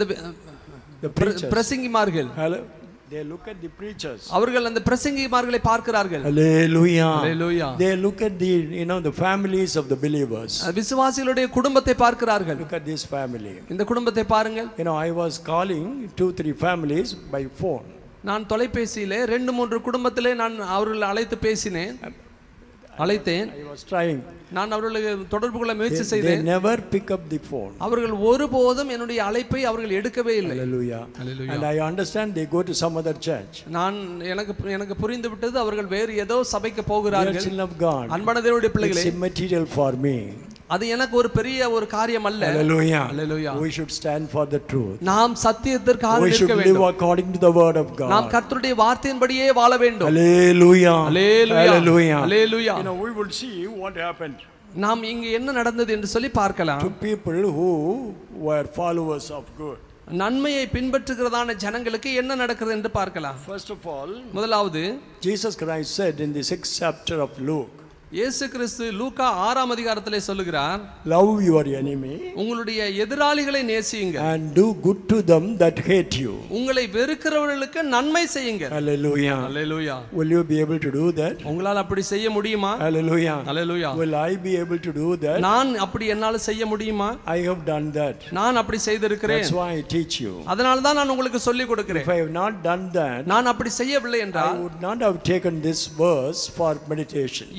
The preachers. பிரசங்கிமார்கள் Hallo- They look at the preachers. அவர்கள் அந்த பிரசங்கிமார்களை பார்க்கிறார்கள் Hallelujah. Hallelujah. They look at the you know the families of the believers. விசுவாசிகளுடைய குடும்பத்தை பார்க்கிறார்கள் Look at this family. இந்த குடும்பத்தை பாருங்கள் You know, I was calling two, three families by phone. நான் தொலைபேசியிலே ரெண்டு மூன்று குடும்பத்திலே நான் அவர்களை அழைத்து பேசினேன் அழைத்தேன் I was trying. நான் அவர்களுக்கு தொடர்பு கொள்ள They, முயற்சி they செய்தேன் never pick up the phone. அவர்கள் ஒருபோதும் என்னுடைய அழைப்பை அவர்கள் எடுக்கவே இல்லை Hallelujah. Hallelujah. And I understand they go to some other church. நான் எனக்கு எனக்கு புரிந்து விட்டது அவர்கள் வேறு ஏதோ சபைக்கு Dear போகிறார்கள் children of God, அன்பான தேவனுடைய பிள்ளைகளே it's immaterial for me. அது எனக்கு ஒரு பெரிய ஒரு காரியம் அல்ல Hallelujah. Hallelujah. We should stand for the truth. நாம் சத்தியத்திற்காக We should நிற்க live வேண்டும் according to the word of நாம் God. கர்த்தருடைய வார்த்தையின்படியே வாழ வேண்டும் Hallelujah. Hallelujah. Hallelujah. Hallelujah. You know, we will see what happened நாம் இங்கு என்ன நடந்தது என்று சொல்லி பார்க்கலாம் to people who were followers of good. நன்மையை பின்பற்றுகிறதான ஜனங்களுக்கு என்ன நடக்கிறது என்று பார்க்கலாம் First of all, முதலாவது Jesus Christ said in the sixth chapter of Luke, இயேசு கிறிஸ்து லூக்கா ஆறாம் அதிகாரத்திலே சொல்லுகிறார் Love your enemy உங்களுடைய எதிராளிகளை நேசியுங்க and do good to them that hate you. உங்களை வெறுக்கிறவர்களுக்கு நன்மை செய்யுங்க Hallelujah. Hallelujah Will you be able to do that? உங்களால் அப்படி செய்ய முடியுமா Hallelujah. Hallelujah Will I be able to do that? நான் அப்படி என்னால செய்ய முடியுமா I have done that. நான் அப்படி செய்திருக்கிறேன் That's why I teach you. அதனால தான் நான் உங்களுக்கு சொல்லி கொடுக்கிறேன் If I have not done that, நான் அப்படி செய்யவில்லை I என்றால் would not have taken this verse for meditation. இந்த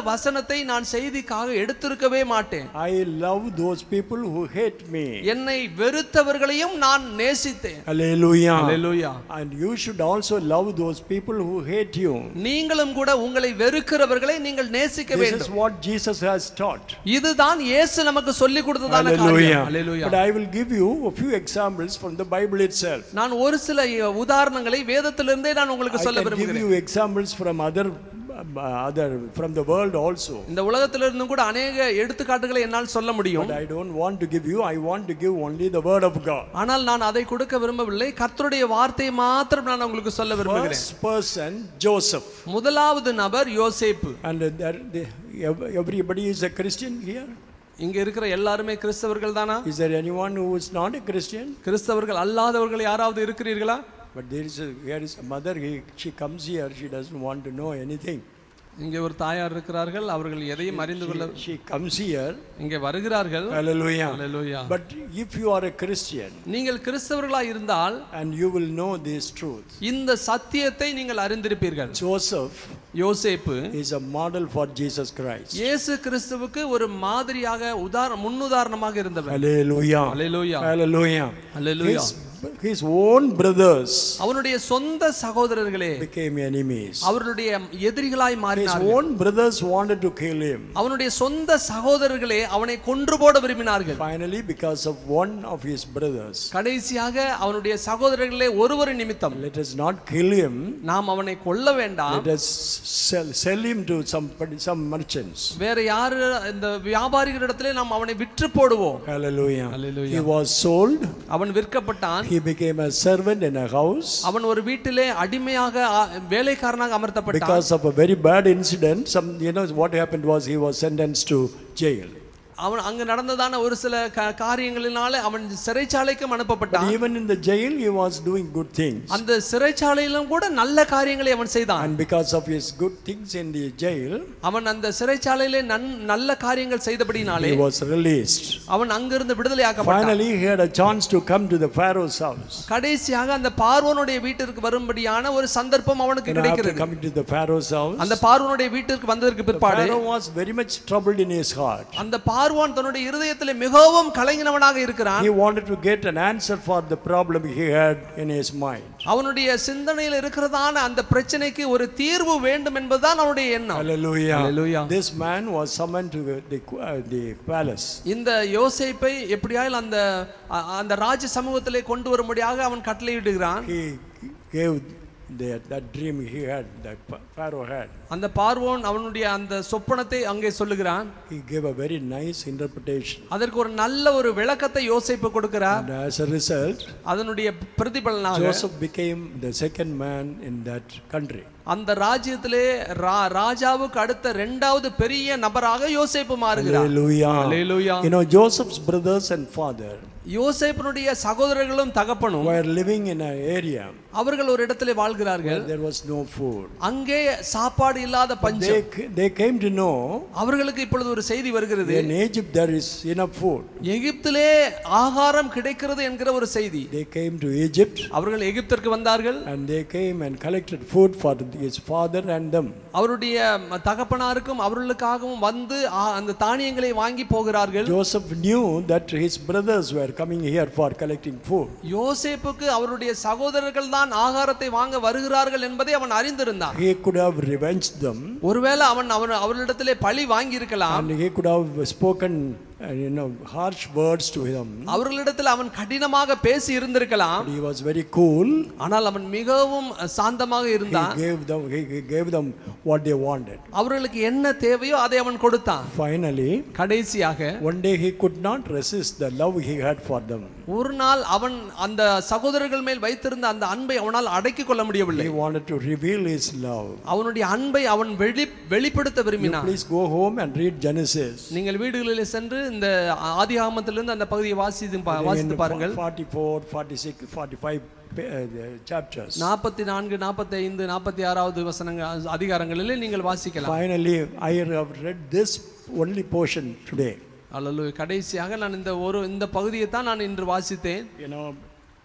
வசனத்தை நான் செய்திக்காக எடுத்திருக்கவே மாட்டேன் I love those people who hate me. என்னை வெறுத்தவர்களையும் நான் நேசித்தேன் Hallelujah. Hallelujah. And you should also love those people who hate you. நீங்களும் கூட உங்களை வெறுக்கிறவர்களை நீங்கள் நேசிக்க This is வேண்டும் what Jesus has taught. இதுதான் இயேசு நமக்கு சொல்லி கொடுத்ததான காரியம் Hallelujah. Hallelujah. But I will give you a few examples from the Bible itself. நான் ஒரு சில உதாரணங்களை வேதத்திலிருந்தே நான் உங்களுக்கு I சொல்ல can give விரும்புகிறேன் you examples from other, uh, other from the world also. இந்த உலகத்திலிருந்தும் கூட அநேக எடுத்துக்காட்டுகளை என்னால் சொல்ல முடியும் But I don't want to give you. I want to give only the word of God. ஆனால் நான் அதை கொடுக்க விரும்பவில்லை கர்த்தருடைய வார்த்தையை மாத்திரம் நான் உங்களுக்கு சொல்ல விரும்புகிறேன் First person, Joseph. முதலாவது நபர் யோசேப்பு And there, the, ev- everybody is a Christian here. இங்க இருக்கிற எல்லாருமே கிறிஸ்தவர்கள் தானா Is there anyone who is not a Christian? கிறிஸ்தவர்கள் அல்லாதவர்கள் யாராவது இருக்கிறீர்களா But there is a, here is a mother. He, she comes here. She doesn't want to know anything. இங்கே ஒரு தாயார் இருக்கிறார்கள் அவர்கள் எதையும் அறிந்து கொள்ள She, she comes here. இங்கே வருகிறார்கள் Hallelujah. Hallelujah. But if you are a Christian நீங்கள் கிறிஸ்தவர்களா இருந்தால் and you will know this truth, இந்த சத்தியத்தை நீங்கள் அறிந்திருப்பீர்கள் Joseph யோசேப்பு is a model for Jesus Christ. இயேசு கிறிஸ்துவுக்கு ஒரு மாதிரியாக உதார முன்னுதாரணமாக இருந்தவர் Hallelujah. Hallelujah. Hallelujah. Hallelujah. His, his own brothers அவனுடைய சொந்த சகோதரர்களே became enemies. அவர்களுடைய எதிரிகளாய் His மாறினார்கள் own brothers wanted to kill him. அவனுடைய சொந்த சகோதரர்களே அவனை கொன்று போட விரும்பினார்கள் Finally, because of one of his brothers, கடைசியாக அவனுடைய சகோதரர்களே ஒருவர் நிமித்தம் let us not kill him. நாம் அவனை கொல்ல வேண்டாம் Let us sell, sell him to some, some merchants. வேற யாரு இந்த வியாபாரிகளிடத்திலே நாம் அவனை விற்று போடுவோம் Hallelujah. Hallelujah. He was sold. அவன் விற்கப்பட்டான் He became a servant in a house. அவன் ஒரு வீட்டிலே அடிமையாக ஆ, வேலைக்காரனாக அமர்த்தப்பட்டான் Because of a very bad incident, some you know what happened was he was sentenced to jail. அவன் அங்கு நடந்ததான ஒரு சில க- காரியங்களினால அவன் சிறைச்சாலைக்கும் அனுப்பப்பட்டான் Even in the jail, he was doing good things. அந்த சிறைச்சாலையிலும் கூட நல்ல காரியங்களை அவன் செய்தான் And because of his good things in the jail, அவன் அந்த சிறைச்சாலையிலே நன் நல்ல காரியங்கள் செய்தபடினாலே he was released. அவன் அங்கிருந்து விடுதலையாக்கப்பட்டான் Finally, he had a chance to come to the Pharaoh's house. கடைசியாக அந்த பார்வோனுடைய வீட்டிற்கு வரும்படியான ஒரு சந்தர்ப்பம் அவனுக்கு And after கிடைக்கிறது coming to the Pharaoh's house, அந்த பார்வோனுடைய வீட்டிற்கு வந்ததற்கு பிற்பாடு Pharaoh was very much troubled in his heart. அந்த பார்வோன் தன்னுடைய இருதயத்திலே மிகவும் கலங்கினவனாக இருக்கிறான் He wanted to get an answer for the problem he had in his mind. அவனுடைய சிந்தனையில் இருக்கிறதான அந்த பிரச்சனைக்கு ஒரு தீர்வு வேண்டும் என்பதுதான் அவனுடைய எண்ணம் Hallelujah. Hallelujah. This man was summoned to the, uh, the palace. இந்த யோசேப்பை எப்படியாயில் அந்த அ- அந்த ராஜ சமூகத்திலே கொண்டு வரும்படியாக அவன் கட்டளையிடுகிறான் He gave the, that dream he had, that Pharaoh had. அந்த பார்வோன் அவனுடைய அந்த சொப்பனத்தை அங்கே சொல்லுகிறான் He gave a very nice interpretation. அதற்கு ஒரு நல்ல ஒரு விளக்கத்தை யோசேப்பு கொடுக்கிறார் And as a result, அதனுடைய பிரதிபலனாக Joseph became the second man in that country. அந்த ராஜ்யத்திலே ரா- ராஜாவுக்கு அடுத்த இரண்டாவது பெரிய நபராக யோசேப்பு மாறுகிறார் Hallelujah. Hallelujah. You know, Joseph's brothers and father யோசேப்பினுடைய சகோதரர்களும் தகப்பனும் were living in an area அவர்கள் ஒரு இடத்திலே வாழ்கிறார்கள் where there was no food. அங்கே சாப்பாடு இல்லாத They, பஞ்சம் they came to know அவர்களுக்கு இப்பொழுது ஒரு செய்தி வருகிறது in Egypt there is enough food. எகிப்திலே ஆகாரம் கிடைக்கிறது என்கிற ஒரு செய்தி They came to Egypt அவர்கள் எகிப்திற்கு வந்தார்கள் and they came and collected food for his father and them. அவருடைய ம- தகப்பனாருக்கும் அவர்களுக்காகவும் வந்து ஆ- அந்த தானியங்களை வாங்கி போகிறார்கள் Joseph knew that his brothers were coming here for collecting food. யோசேப்புக்கு அவருடைய சகோதரர்கள் தான் ஆகாரத்தை வாங்க வருகிறார்கள் என்பதை அவன் அறிந்திருந்தான் He could have revenged them ஒருவேளை அவன் அவர் அவர்களிடத்திலே பழி வாங்கி இருக்கலாம் and he could have spoken, uh, you know, harsh words to them. அவர்களிடத்தில் அவன் கடினமாக பேசி இருந்திருக்கலாம் But he was very cool. ஆனால் அவன் மிகவும் சாந்தமாக He இருந்தான் gave them, he, he gave them what they wanted. அவர்களுக்கு என்ன தேவையோ அதை அவன் கொடுத்தான் Finally, கடைசியாக one day he could not resist the love he had for them. ஒரு நாள் அவன் அந்த சகோதரர்கள் மேல் வைத்திருந்த அந்த அன்பை அவனால் அடக்கிக் கொள்ள முடியவில்லை He wanted to reveal his love. அவனுடைய அன்பை அவன் வெளி வெளிப்படுத்த You விரும்பினான் please go home and read Genesis. நீங்கள் வீடுகளில் சென்று இந்த ஆதியாகமத்திலிருந்து அந்த பகுதியை வாசித்து பா- In வாசித்து பாருங்கள் 44, 46, 45 pa- uh, chapters. நாற்பத்தி நான்கு நாற்பத்தி ஐந்து நாற்பத்தி ஆறாவது வசனங்கள் அதிகாரங்களிலே நீங்கள் வாசிக்கலாம் Finally, I have read this only portion today. அல்லது கடைசியாக நான் இந்த ஒரு இந்த பகுதியை தான் நான் இன்று வாசித்தேன் You know,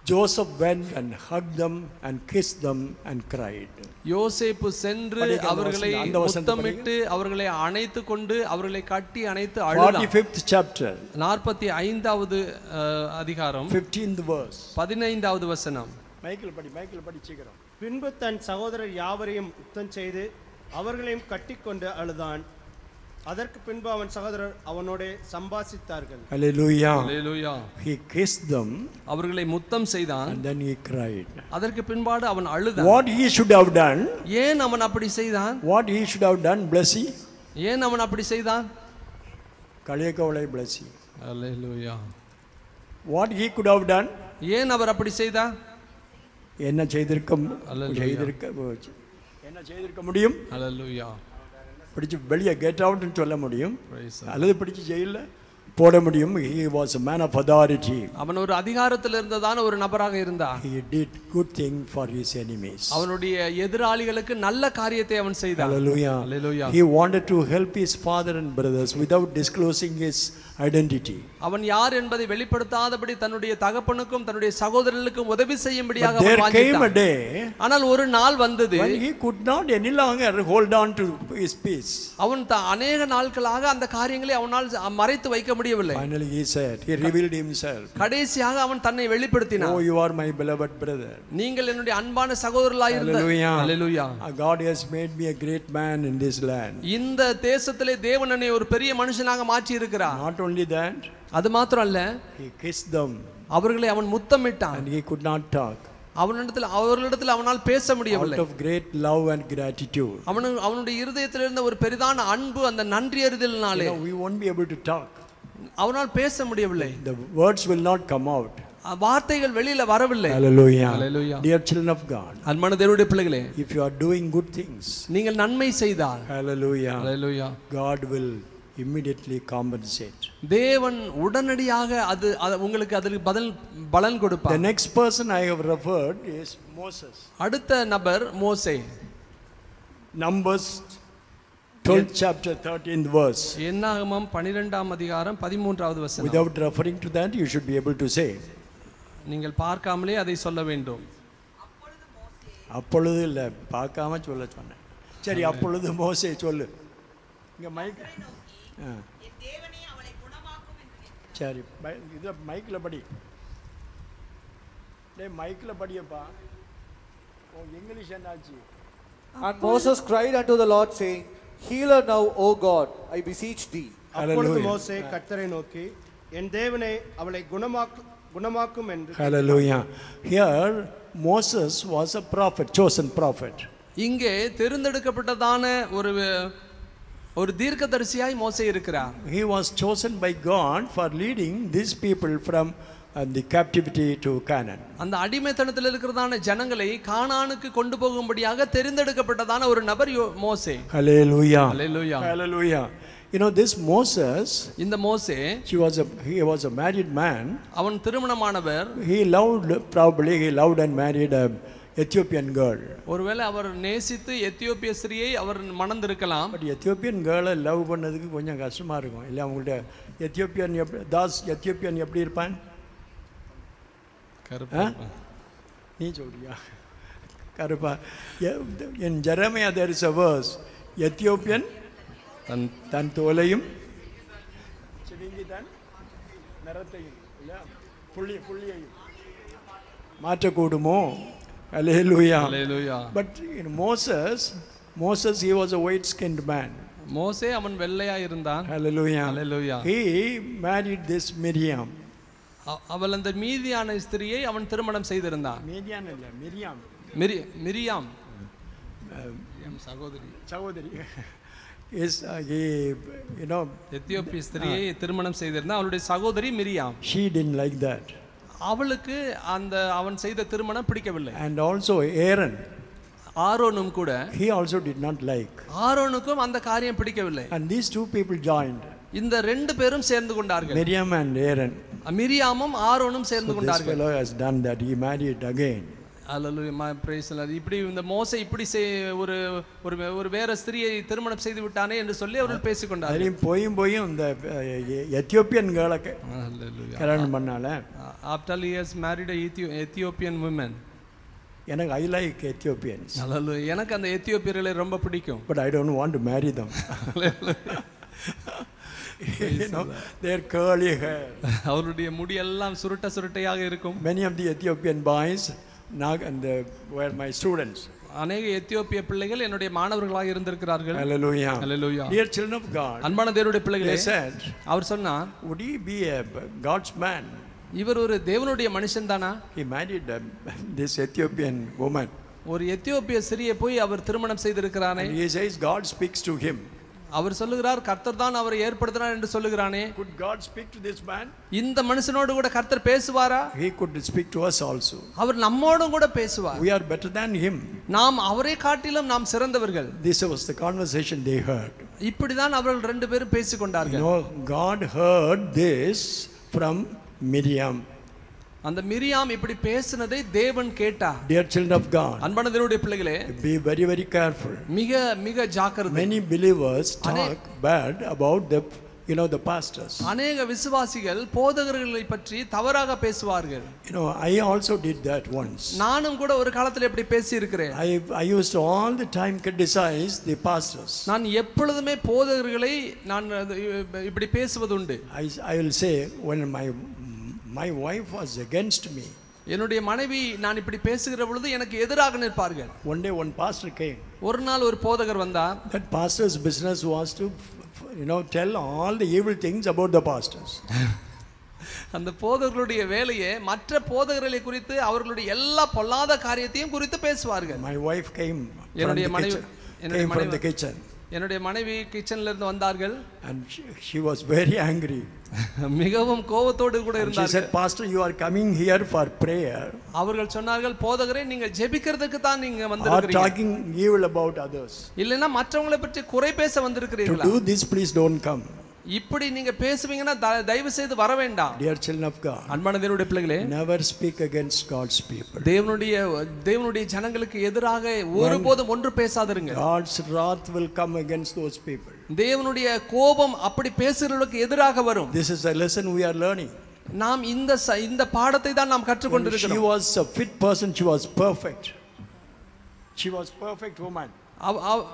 Joseph went and hugged them and kissed them and cried. யோசேப்பு சென்று படிங்க அந்த அவர்களை வசனம், அந்த வசனத்தை முத்தமிட்டு அவர்களை அணைத்து கொண்டு அவர்களை கட்டி அணைத்து அழுதான் 45th chapter, நாற்பத்தி ஐந்தாவது அஹ், அதிகாரம் 15th verse. பதினைந்தாவது வசனம் மைக்கில் படி மைக்கில் படி சீக்கிரம் பின்பு தன் சகோதரர் யாவரையும் யுத்தம் செய்து அவர்களையும் கட்டிக்கொண்டு அழுதான் அதற்கு பின்பு அவன் சகோதரர் அவனோட சம்பாசித்தார்கள் Hallelujah. Hallelujah He kissed them அவர்களை முத்தம் செய்தான் and then he cried. அதற்கு பின்பாடு அவன் அழுதான் What he should have done, ஏன் அவன் அப்படி செய்தான் what he should have done, blessy, ஏன் அவன் அப்படி செய்தான் Kaliyakavale blessy. Hallelujah What he could have done, ஏன் அவர் அப்படி செய்தார் என்ன செய்திருக்க Hallelujah. செய்திருக்க என்ன செய்திருக்க முடியும் அல்லேலூயா பிடிச்சு வெளியே கெட் அவுட்னு சொல்ல முடியும் Praise அல்லது பிடிச்சு ஜெயிலில் போட முடியும் he was a man of authority அவன் ஒரு அதிகாரத்தில் இருந்ததான ஒரு நபராக இருந்தான் he did good thing for his enemies அவனுடைய எதிராளிகளுக்கு நல்ல காரியத்தை அவன் செய்தான் hallelujah Hallelujah. he wanted to help his father and brothers without disclosing his identity அவன் யார் என்பதை வெளிப்படுத்தாதபடி தன்னுடைய தகப்பனுக்கும் தன்னுடைய சகோதரர்களுக்கும் உதவி செய்யும்படியாக but அவன் there came a வாஞ்சித்தான். day ஆனால் ஒரு நாள் வந்தது when he could not any longer hold on to his peace அவன் த- அநேக நாட்களாக அந்த காரியங்களை அவனால் மறைத்து வைக்க முடியவில்லை finally he said he revealed himself கடைசியாக அவன் தன்னை வெளிப்படுத்தினான் oh you are my beloved brother நீங்கள் என்னுடைய அன்பான சகோதரர்களாக இருந்த Hallelujah. Hallelujah Uh, God has made me a great man in this land. இந்த தேசத்திலே தேவன் என்னை ஒரு பெரிய மனுஷனாக மாற்றி இருக்கிறார் Not only that, அது மாத்திரம் அல்ல he kissed them அவர்களை அவன் முத்தமிட்டான் and he could not talk. அவனிடத்தில் அவர்களிடத்தில் அவனால் பேச முடியவில்லை Out of great love and gratitude. அவனு அவனுடைய இருதயத்தில் இருந்த ஒரு பெரிதான அன்பு அந்த நன்றி You அறிதலினாலே know, we won't be able to talk. அவனால் பேச முடியவில்லை The words will not come out. அஹ் வார்த்தைகள் வெளியில வரவில்லை Hallelujah. Hallelujah. Dear children of God, அன்பான தேவனுடைய பிள்ளைகளே if you are doing good things, நீங்கள் நன்மை செய்தால் hallelujah, Hallelujah. God will immediately compensate. தேவன் உடனடியாக அது அது- உங்களுக்கு அதற்கு பதில் பலன் The கொடுப்பார் next person I have referred is Moses. அடுத்த நபர் மோசே Numbers 12th chapter 13th verse. என்னாகமம் பனிரெண்டாம் அதிகாரம் பதிமூன்றாவது வசனம் Without referring to that, you should be able to say, நீங்கள் பார்க்காமலே அதை சொல்ல வேண்டும் அப்பொழுது இல்லை பார்க்காம சொல்ல சொன்னேன் சரி அப்பொழுது மோசே சொல்லு இங்கே மைக் ஆ சரி மை- இது மைக்கில் படி டேய் மைக்கில் படியப்பா ஓ இங்கிலீஷ் என்னாச்சு And Moses cried unto the Lord, saying, Heal her now, O God, I beseech thee. அப்பொழுது Hallelujah. மோசே கர்த்தரை நோக்கி என் தேவனே அவளை குணமாக்கு குணமாக்கும் என்று Hallelujah. Here, Moses was a prophet, chosen prophet. இங்கே தெரிந்தெடுக்கப்பட்டதான ஒரு ஒரு தீர்க்கதரிசியாய் மோசே இருக்கிறார் He was chosen by God for leading these people from uh, the captivity to Canaan. அந்த அடிமைத்தனத்தில் இருக்கிறதான ஜனங்களை கானானுக்கு கொண்டு போகும்படியாக தெரிந்தெடுக்கப்பட்டதான ஒரு நபர் யோ- மோசே Hallelujah. Hallelujah. Hallelujah. You know, this Moses, இந்த மோசே he was a, he was a married man. அவன் திருமணமானவர் He loved, probably he loved and married a Ethiopian girl. ஒருவேளை அவர் நேசித்து எத்தியோப்பிய ஸ்திரியை அவர் மணந்திருக்கலாம் பட் எத்தியோப்பியன் கேர்ளை லவ் பண்ணதுக்கு கொஞ்சம் கஷ்டமாக இருக்கும் இல்லை அவங்கள்ட்ட எத்தியோப்பியன் எப்படி தாஸ் எத்தியோப்பியன் எப்படி இருப்பான் ஆ? நீ சொல்றியா கருப்பா எ- என் Jeremiah there is a verse Ethiopian தன் தன் தோலையும் சிடுங்கி தன் நிறத்தையும் இல்லை புள்ளி புள்ளியையும் மாற்றக்கூடுமோ அலேலுயா Hallelujah. But in Moses Moses he was a white skinned man மோசே அவன் வெள்ளையா இருந்தான் hallelujah Hallelujah. he married this miriam அ- அவள் அந்த மீதியான ஸ்திரியை அவன் திருமணம் செய்திருந்தான் miriam இல்ல மிரியாம் மிரி மிரியாம் எம் சகோதரி சகோதரி is uh, he you know எத்தியோப்பிய ஸ்திரியை திருமணம் செய்திருந்தான் அவளுடைய சகோதரி Miriam she didn't like that அவளுக்கு அந்த அவன் செய்த திருமணம் பிடிக்கவில்லை and also aaron ஆரோனும் கூட he also did not like ஆரோனுக்கும் அந்த காரியம் பிடிக்கவில்லை and these two people joined இந்த ரெண்டு பேரும் சேர்ந்து கொண்டார்கள் miriam and aaron மிரியாமும் ஆரோனும் சேர்ந்து so this கொண்டார்கள் fellow has done that he married again hallelujah praise the Lord. இப்படி இந்த மோசை இப்படி செய் ஒரு ஒரு ஒரு வேற ஸ்திரியை திருமணம் செய்து விட்டானே என்று சொல்லி அவர்கள் பேசிக்கொண்டார்கள் அதுலேயும் போயும் போயும் இந்த அஹ், எத்தியோப்பியன் கேர்ளை Hallelujah. கல்யாணம் பண்ணால After he has married a Ethio- Ethiopian woman. எனக்கு ஐ லைக் எத்தியோப்பியன்ஸ் Hallelujah. எனக்கு அந்த எத்தியோப்பியர்களை ரொம்ப பிடிக்கும் but I don't want to marry them. you know, their curly hair. அவருடைய முடியெல்லாம் சுருட்ட சுருட்டையாக இருக்கும் Many of the Ethiopian boys Nag and the, were my students. அநேக எத்தியோப்பிய பிள்ளைகள் என்னுடைய மாணவர்களாக இருந்திருக்கிறார்கள் Hallelujah. Hallelujah. Dear children of God, அன்பான தேவனுடைய பிள்ளைகளே they said, அவர் சொன்னார் would he be a God's man? இவர் ஒரு தேவனுடைய மனுஷன் தானா He married um, this Ethiopian woman. ஒரு எத்தியோப்பிய சிறியை போய் அவர் திருமணம் செய்திருக்கிறானே And he says God speaks to him. அவர் சொல்லுகிறார் கர்த்தர் தான் அவரை ஏற்படுத்தினார் என்று சொல்லுகிறானே Could God speak to this man? இந்த மனுஷனோடு கூட கர்த்தர் பேசுவாரா He could speak to us also. அவர் நம்மோடும் கூட பேசுவார் We are better than him. நாம் அவரை காட்டிலும் நாம் சிறந்தவர்கள் This was the conversation they heard. இப்படிதான் அவர்கள் ரெண்டு பேரும் You பேசிக்கொண்டார்கள் know, God heard this from Miriam. அந்த மிரியாம் இப்படி பேசினதை தேவன் கேட்டார் Dear children of God, அன்பான தேவனுடைய பிள்ளைகளே be very, very careful. மிக மிக ஜாக்கிரதை Many believers talk bad about the, you know, the pastors. அநேக விசுவாசிகள் போதகர்களை பற்றி தவறாக பேசுவார்கள் You know, I also did that once. நானும் கூட ஒரு காலத்தில் இப்படி பேசி இருக்கிறேன் I, I used to all the time criticize the pastors. நான் எப்பொழுதுமே போதகர்களை நான் அது இப்படி பேசுவதுண்டு I, I will say, when my, my wife was against me, என்னுடைய மனைவி நான் இப்படி பேசுகிற பொழுது எனக்கு எதிராக நிற்பார்கள் one day one pastor came. ஒரு நாள் ஒரு போதகர் வந்தார் That pastor's business was to, you know, tell all the evil things about the pastors. அந்த போதகர்களுடைய வேலையை மற்ற போதகர்களை குறித்து அவர்களுடைய எல்லா பொல்லாத காரியத்தையும் குறித்து பேசுவார்கள் My wife came from என்னுடைய the மனைவி- kitchen. என்னுடைய Came from மனைவி- the kitchen. என்னுடைய மனைவி கிச்சன்ல இருந்து வந்தார்கள் And she, she was very angry. மிகவும் கோபத்தோடு கூட And she இருந்தார்கள் said, Pastor, you are coming here for prayer அவர்கள் சொன்னார்கள் போதகரே நீங்கள் ஜெபிக்கிறதுக்கு தான் நீங்க or வந்திருக்கிறீங்க talking evil about others. இல்லைன்னா மற்றவங்களை பற்றி குறை பேச To வந்திருக்கிறீர்களா do this, please don't come. இப்படி நீங்க பேசுவீங்கன்னா த- தயவு செய்து வர வேண்டாம் Dear children of God, அன்பான தேவனுடைய பிள்ளைகளே never speak against God's people. தேவனுடைய தேவனுடைய ஜனங்களுக்கு எதிராக ஒருபோதும் ஒன்று பேசாதிருங்க God's wrath will come against those people. தேவனுடைய கோபம் அப்படி பேசுகிறவர்களுக்கு எதிராக வரும் This is a lesson we are learning. நாம் இந்த ச- இந்த பாடத்தை தான் நாம் When she கற்றுக்கொண்டிருக்கிறோம் was a fit person, she was perfect. She was perfect woman. அவ- அவ-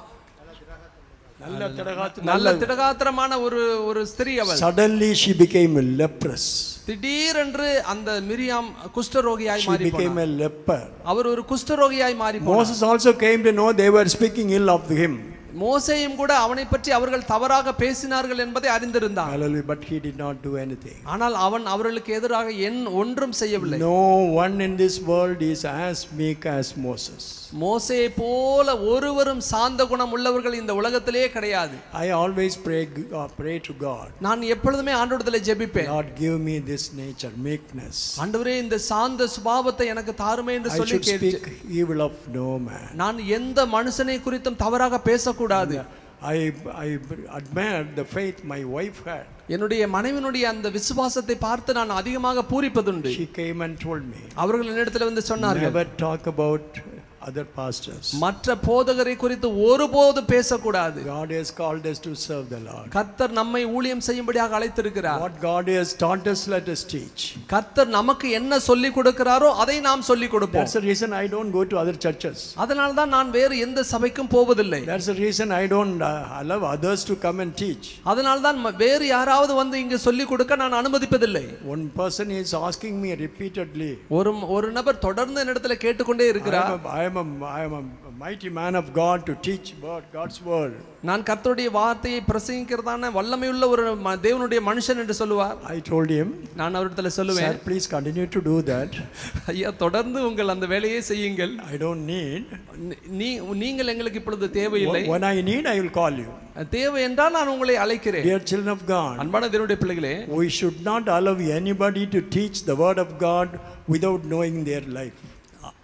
நல்ல திடகாத்து- நல்ல திடகாத்திரமான ஒரு ஒரு ஸ்திரீ அவள் Suddenly she became a leprous. திடீரென்று அந்த மிரியாம் குஷ்டரோகியாய் She மாறி became போனார். a leper. அவர் ஒரு குஷ்டரோகியாய் மாறி போனார். Moses also came to know they were speaking ill of him. மோசேயும் கூட அவனை பற்றி அவர்கள் தவறாக பேசினார்கள் என்பதை அறிந்திருந்தான் Hallelujah. But he did not do anything. ஆனால் அவன் அவர்களுக்கு எதிராக என் ஒன்றும் செய்யவில்லை No one in this world is as meek as Moses. மோசே போல ஒருவரும் சாந்த குணம் உள்ளவர்கள் இந்த உலகத்திலே கிடையாது I always pray, uh, pray to God. நான் எப்பொழுதுமே ஆண்டோடத்துல ஜெபிப்பேன் Lord, give me this nature, meekness. ஆண்டவரே இந்த சாந்த சுபாவத்தை எனக்கு தாருமே என்று I சொல்லி should கேட்டு speak evil of no man. நான் எந்த மனுஷனை குறித்தும் தவறாக பேசக்கூடாது I, I admire the faith my wife had. என்னுடைய மனைவினுடைய அந்த விசுவாசத்தை பார்த்து நான் அதிகமாக பூரிப்பதுண்டு She came and told me, அவர்கள் என்னிடத்துல வந்து சொன்னார்கள் never talk about other pastors. மற்ற போதகரை குறித்து ஒருபோது பேசக்கூடாது God has called us to serve the Lord. கர்த்தர் நம்மை ஊழியம் செய்யும்படியாக அழைத்திருக்கிறார் What God has taught us, let us teach. கர்த்தர் நமக்கு என்ன சொல்லி கொடுக்கிறாரோ அதை நாம் சொல்லி கொடுப்போம் That's the reason I don't go to other churches. அதனால தான் நான் வேறு எந்த சபைக்கும் போவதில்லை That's the reason I don't uh, allow others to come and teach. அதனால தான் ம- வேறு யாராவது வந்து இங்கு சொல்லி கொடுக்க நான் அனுமதிப்பதில்லை One person is asking me repeatedly. ஒரு ஒரு நபர் தொடர்ந்து என்னிடத்துல கேட்டுக்கொண்டே I இருக்கிறார் am, a, I, am a, I am a mighty man of God to teach word, God's word. நான் கர்த்தருடைய வார்த்தையை பிரசங்கிக்கிறதான வல்லமையுள்ள ஒரு ம- தேவனுடைய மனுஷன் என்று சொல்லுவார் I told him, நான் அவரிடத்துல Sir, சொல்லுவேன் please continue to do that. ஐயா தொடர்ந்து உங்கள் அந்த வேலையை செய்யுங்கள் I don't need. நீ- நீ நீங்கள் எங்களுக்கு இப்பொழுது தேவையில்லை When I need, I will call you. தேவை என்றால் நான் உங்களை அழைக்கிறேன் Dear children of God, அன்பான தேவனுடைய பிள்ளைகளே we should not allow anybody to teach the word of God without knowing their life.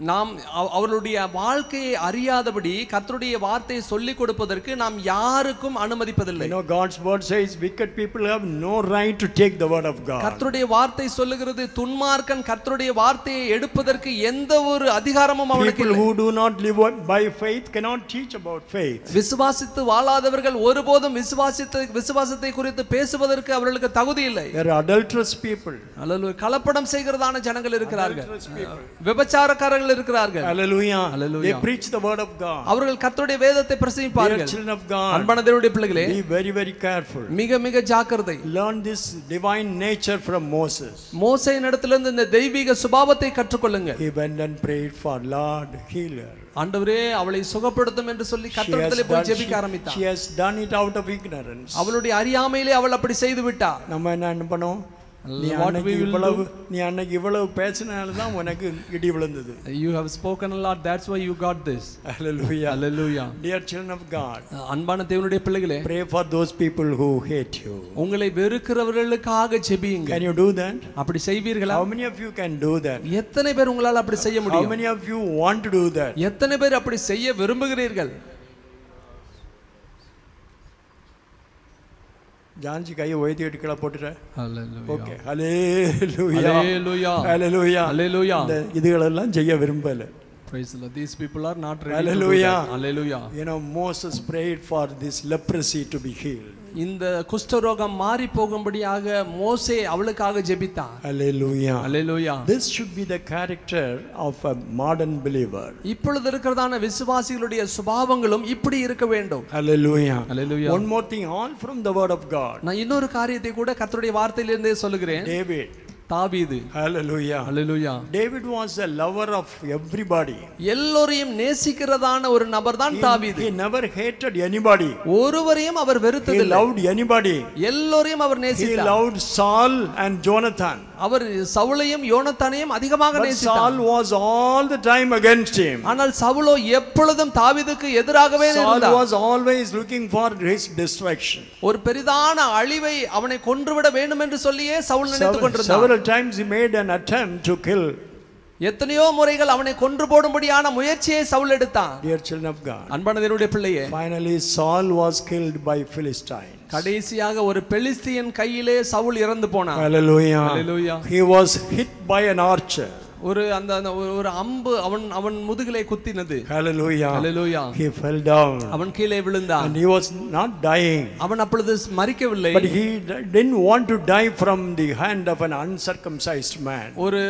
நாம் அவ- அவர்களுடைய வாழ்க்கையை அறியாதபடி கர்த்தருடைய வார்த்தையை சொல்லிக் கொடுப்பதற்கு நாம் யாருக்கும் அனுமதிப்பதில்லை You know, God's word says wicked people have no right to take the word of God. கர்த்தருடைய வார்த்தை சொல்லுகிறது துன்மார்க்கன் கர்த்தருடைய வார்த்தையை எடுப்பதற்கு எந்த ஒரு அதிகாரமும் அவனுக்கு People இல்லை who do not live by faith cannot teach about faith. விசுவாசித்து வாழாதவர்கள் ஒருபோதும் விசுவாசித்த விசுவாசத்தை குறித்து பேசுவதற்கு அவர்களுக்கு தகுதி இல்லை They are adulterous people. அல்லது கலப்படம் செய்கிறதான ஜனங்கள் இருக்கிறார்கள் விபச்சாரக்காரர்கள் இருக்கிறார்கள் Hallelujah. Hallelujah. They preach the word of God. அவர்கள் கர்த்தருடைய வேதத்தை Dear பிரசங்கிப்பார்கள் children of God, அன்பான தேவனுடைய பிள்ளைகளே be very, very careful. மிக மிக ஜாக்கிரதை Learn this divine nature from Moses. மோசையின் இடத்திலிருந்து இந்த தெய்வீக சுபாவத்தை கற்றுக்கொள்ளுங்க He went and prayed for Lord, heal her. ஆண்டவரே அவளை சுகப்படுத்தும் என்று சொல்லி She has, கர்த்தரிடத்திலே போய் done, ஜெபிக்க she, ஆரம்பித்தார் she has done it out of ignorance. அவளுடைய அறியாமையிலே அவள் அப்படி செய்து விட்டார் நம்ம என்ன என்ன பண்ணோம் நீ What அன்னைக்கு we will இவ்வளவு நீ அன்னைக்கு இவ்வளவு பேசினால தான் உனக்கு இடி விழுந்தது you have spoken a lot that's why you got this Hallelujah. hallelujah Dear children of God, அன்பான தேவனுடைய பிள்ளைகளே pray for those people who hate you. உங்களை வெறுக்கிறவர்களுக்காக ஜெபியுங்க Can you do that? அப்படி செய்வீர்களா How many of you can do that? எத்தனை பேர் உங்களால் அப்படி செய்ய How முடியும் many of you want to do that? எத்தனை பேர் அப்படி செய்ய விரும்புகிறீர்கள் ஜான்ஜி கையை உயர்த்திட்டு கீழே போட்டுற ஓகே Hallelujah. ஹalleluya Hallelujah. ஹalleluya Hallelujah. இந்த இதுகளெல்லாம் செய்ய விரும்பல Praise the Lord. These people are not ready Hallelujah. to do that. Hallelujah. you know moses prayed for this leprosy to be healed இந்த குஷ்டரோகம் மாறி போகும்படியாக மோசே அவளுக்காக ஜெபித்தான் hallelujah Hallelujah. this should be the character of a modern believer இப்பொழுது இருக்கிறதான விசுவாசிகளுடைய சுபாவங்களும் இப்படி இருக்க வேண்டும் hallelujah Hallelujah. one more thing all from the word of god நான் இன்னொரு காரியத்தை கூட கர்த்தருடைய வார்த்தையிலிருந்தே சொல்லுகிறேன் david தாவீது hallelujah Hallelujah. david was a lover of everybody எல்லோரையும் நேசிக்கிறதான ஒரு நபர் தான் தாவீது he never hated anybody ஒருவரையும் அவர் he வெறுத்ததில்லை loved anybody எல்லோரையும் அவர் he நேசித்தார் loved saul and jonathan அவர் சவுலையும் யோனத்தானையும் அதிகமாக But நேசித்தார் Saul was all the time against him. ஆனால் சவுலோ எப்பொழுதும் தாவீதுக்கு எதிராகவே Saul இருந்தார் was always looking for his destruction. ஒரு பெரிதான அழிவை அவனை கொன்றுவிட வேண்டும் என்று சொல்லியே சவுல் நினைத்துக் Several, கொண்டிருந்தார் several times he made an attempt to kill எத்தனையோ முறைகள் அவனை கொன்று போடும்படியான முயற்சியை சவுல் எடுத்தான் dear children of God. அன்பானதனுடைய பிள்ளையே Finally, Saul was killed by Philistines. கடைசியாக ஒரு பெலிஸ்தியன் கையிலே சவுல் இறந்து போனான் Hallelujah. Hallelujah. He was hit by an archer. ஒரு அந்த அந்த ஒரு- ஒரு அம்பு அவன் அவன் முதுகிலே குத்தினது Hallelujah. Hallelujah. He fell down அவன் கீழே விழுந்தான் and he was not dying. அவன் அப்பொழுது மறிக்கவில்லை But he d- didn't want to die from the hand of an uncircumcised man. ஒரு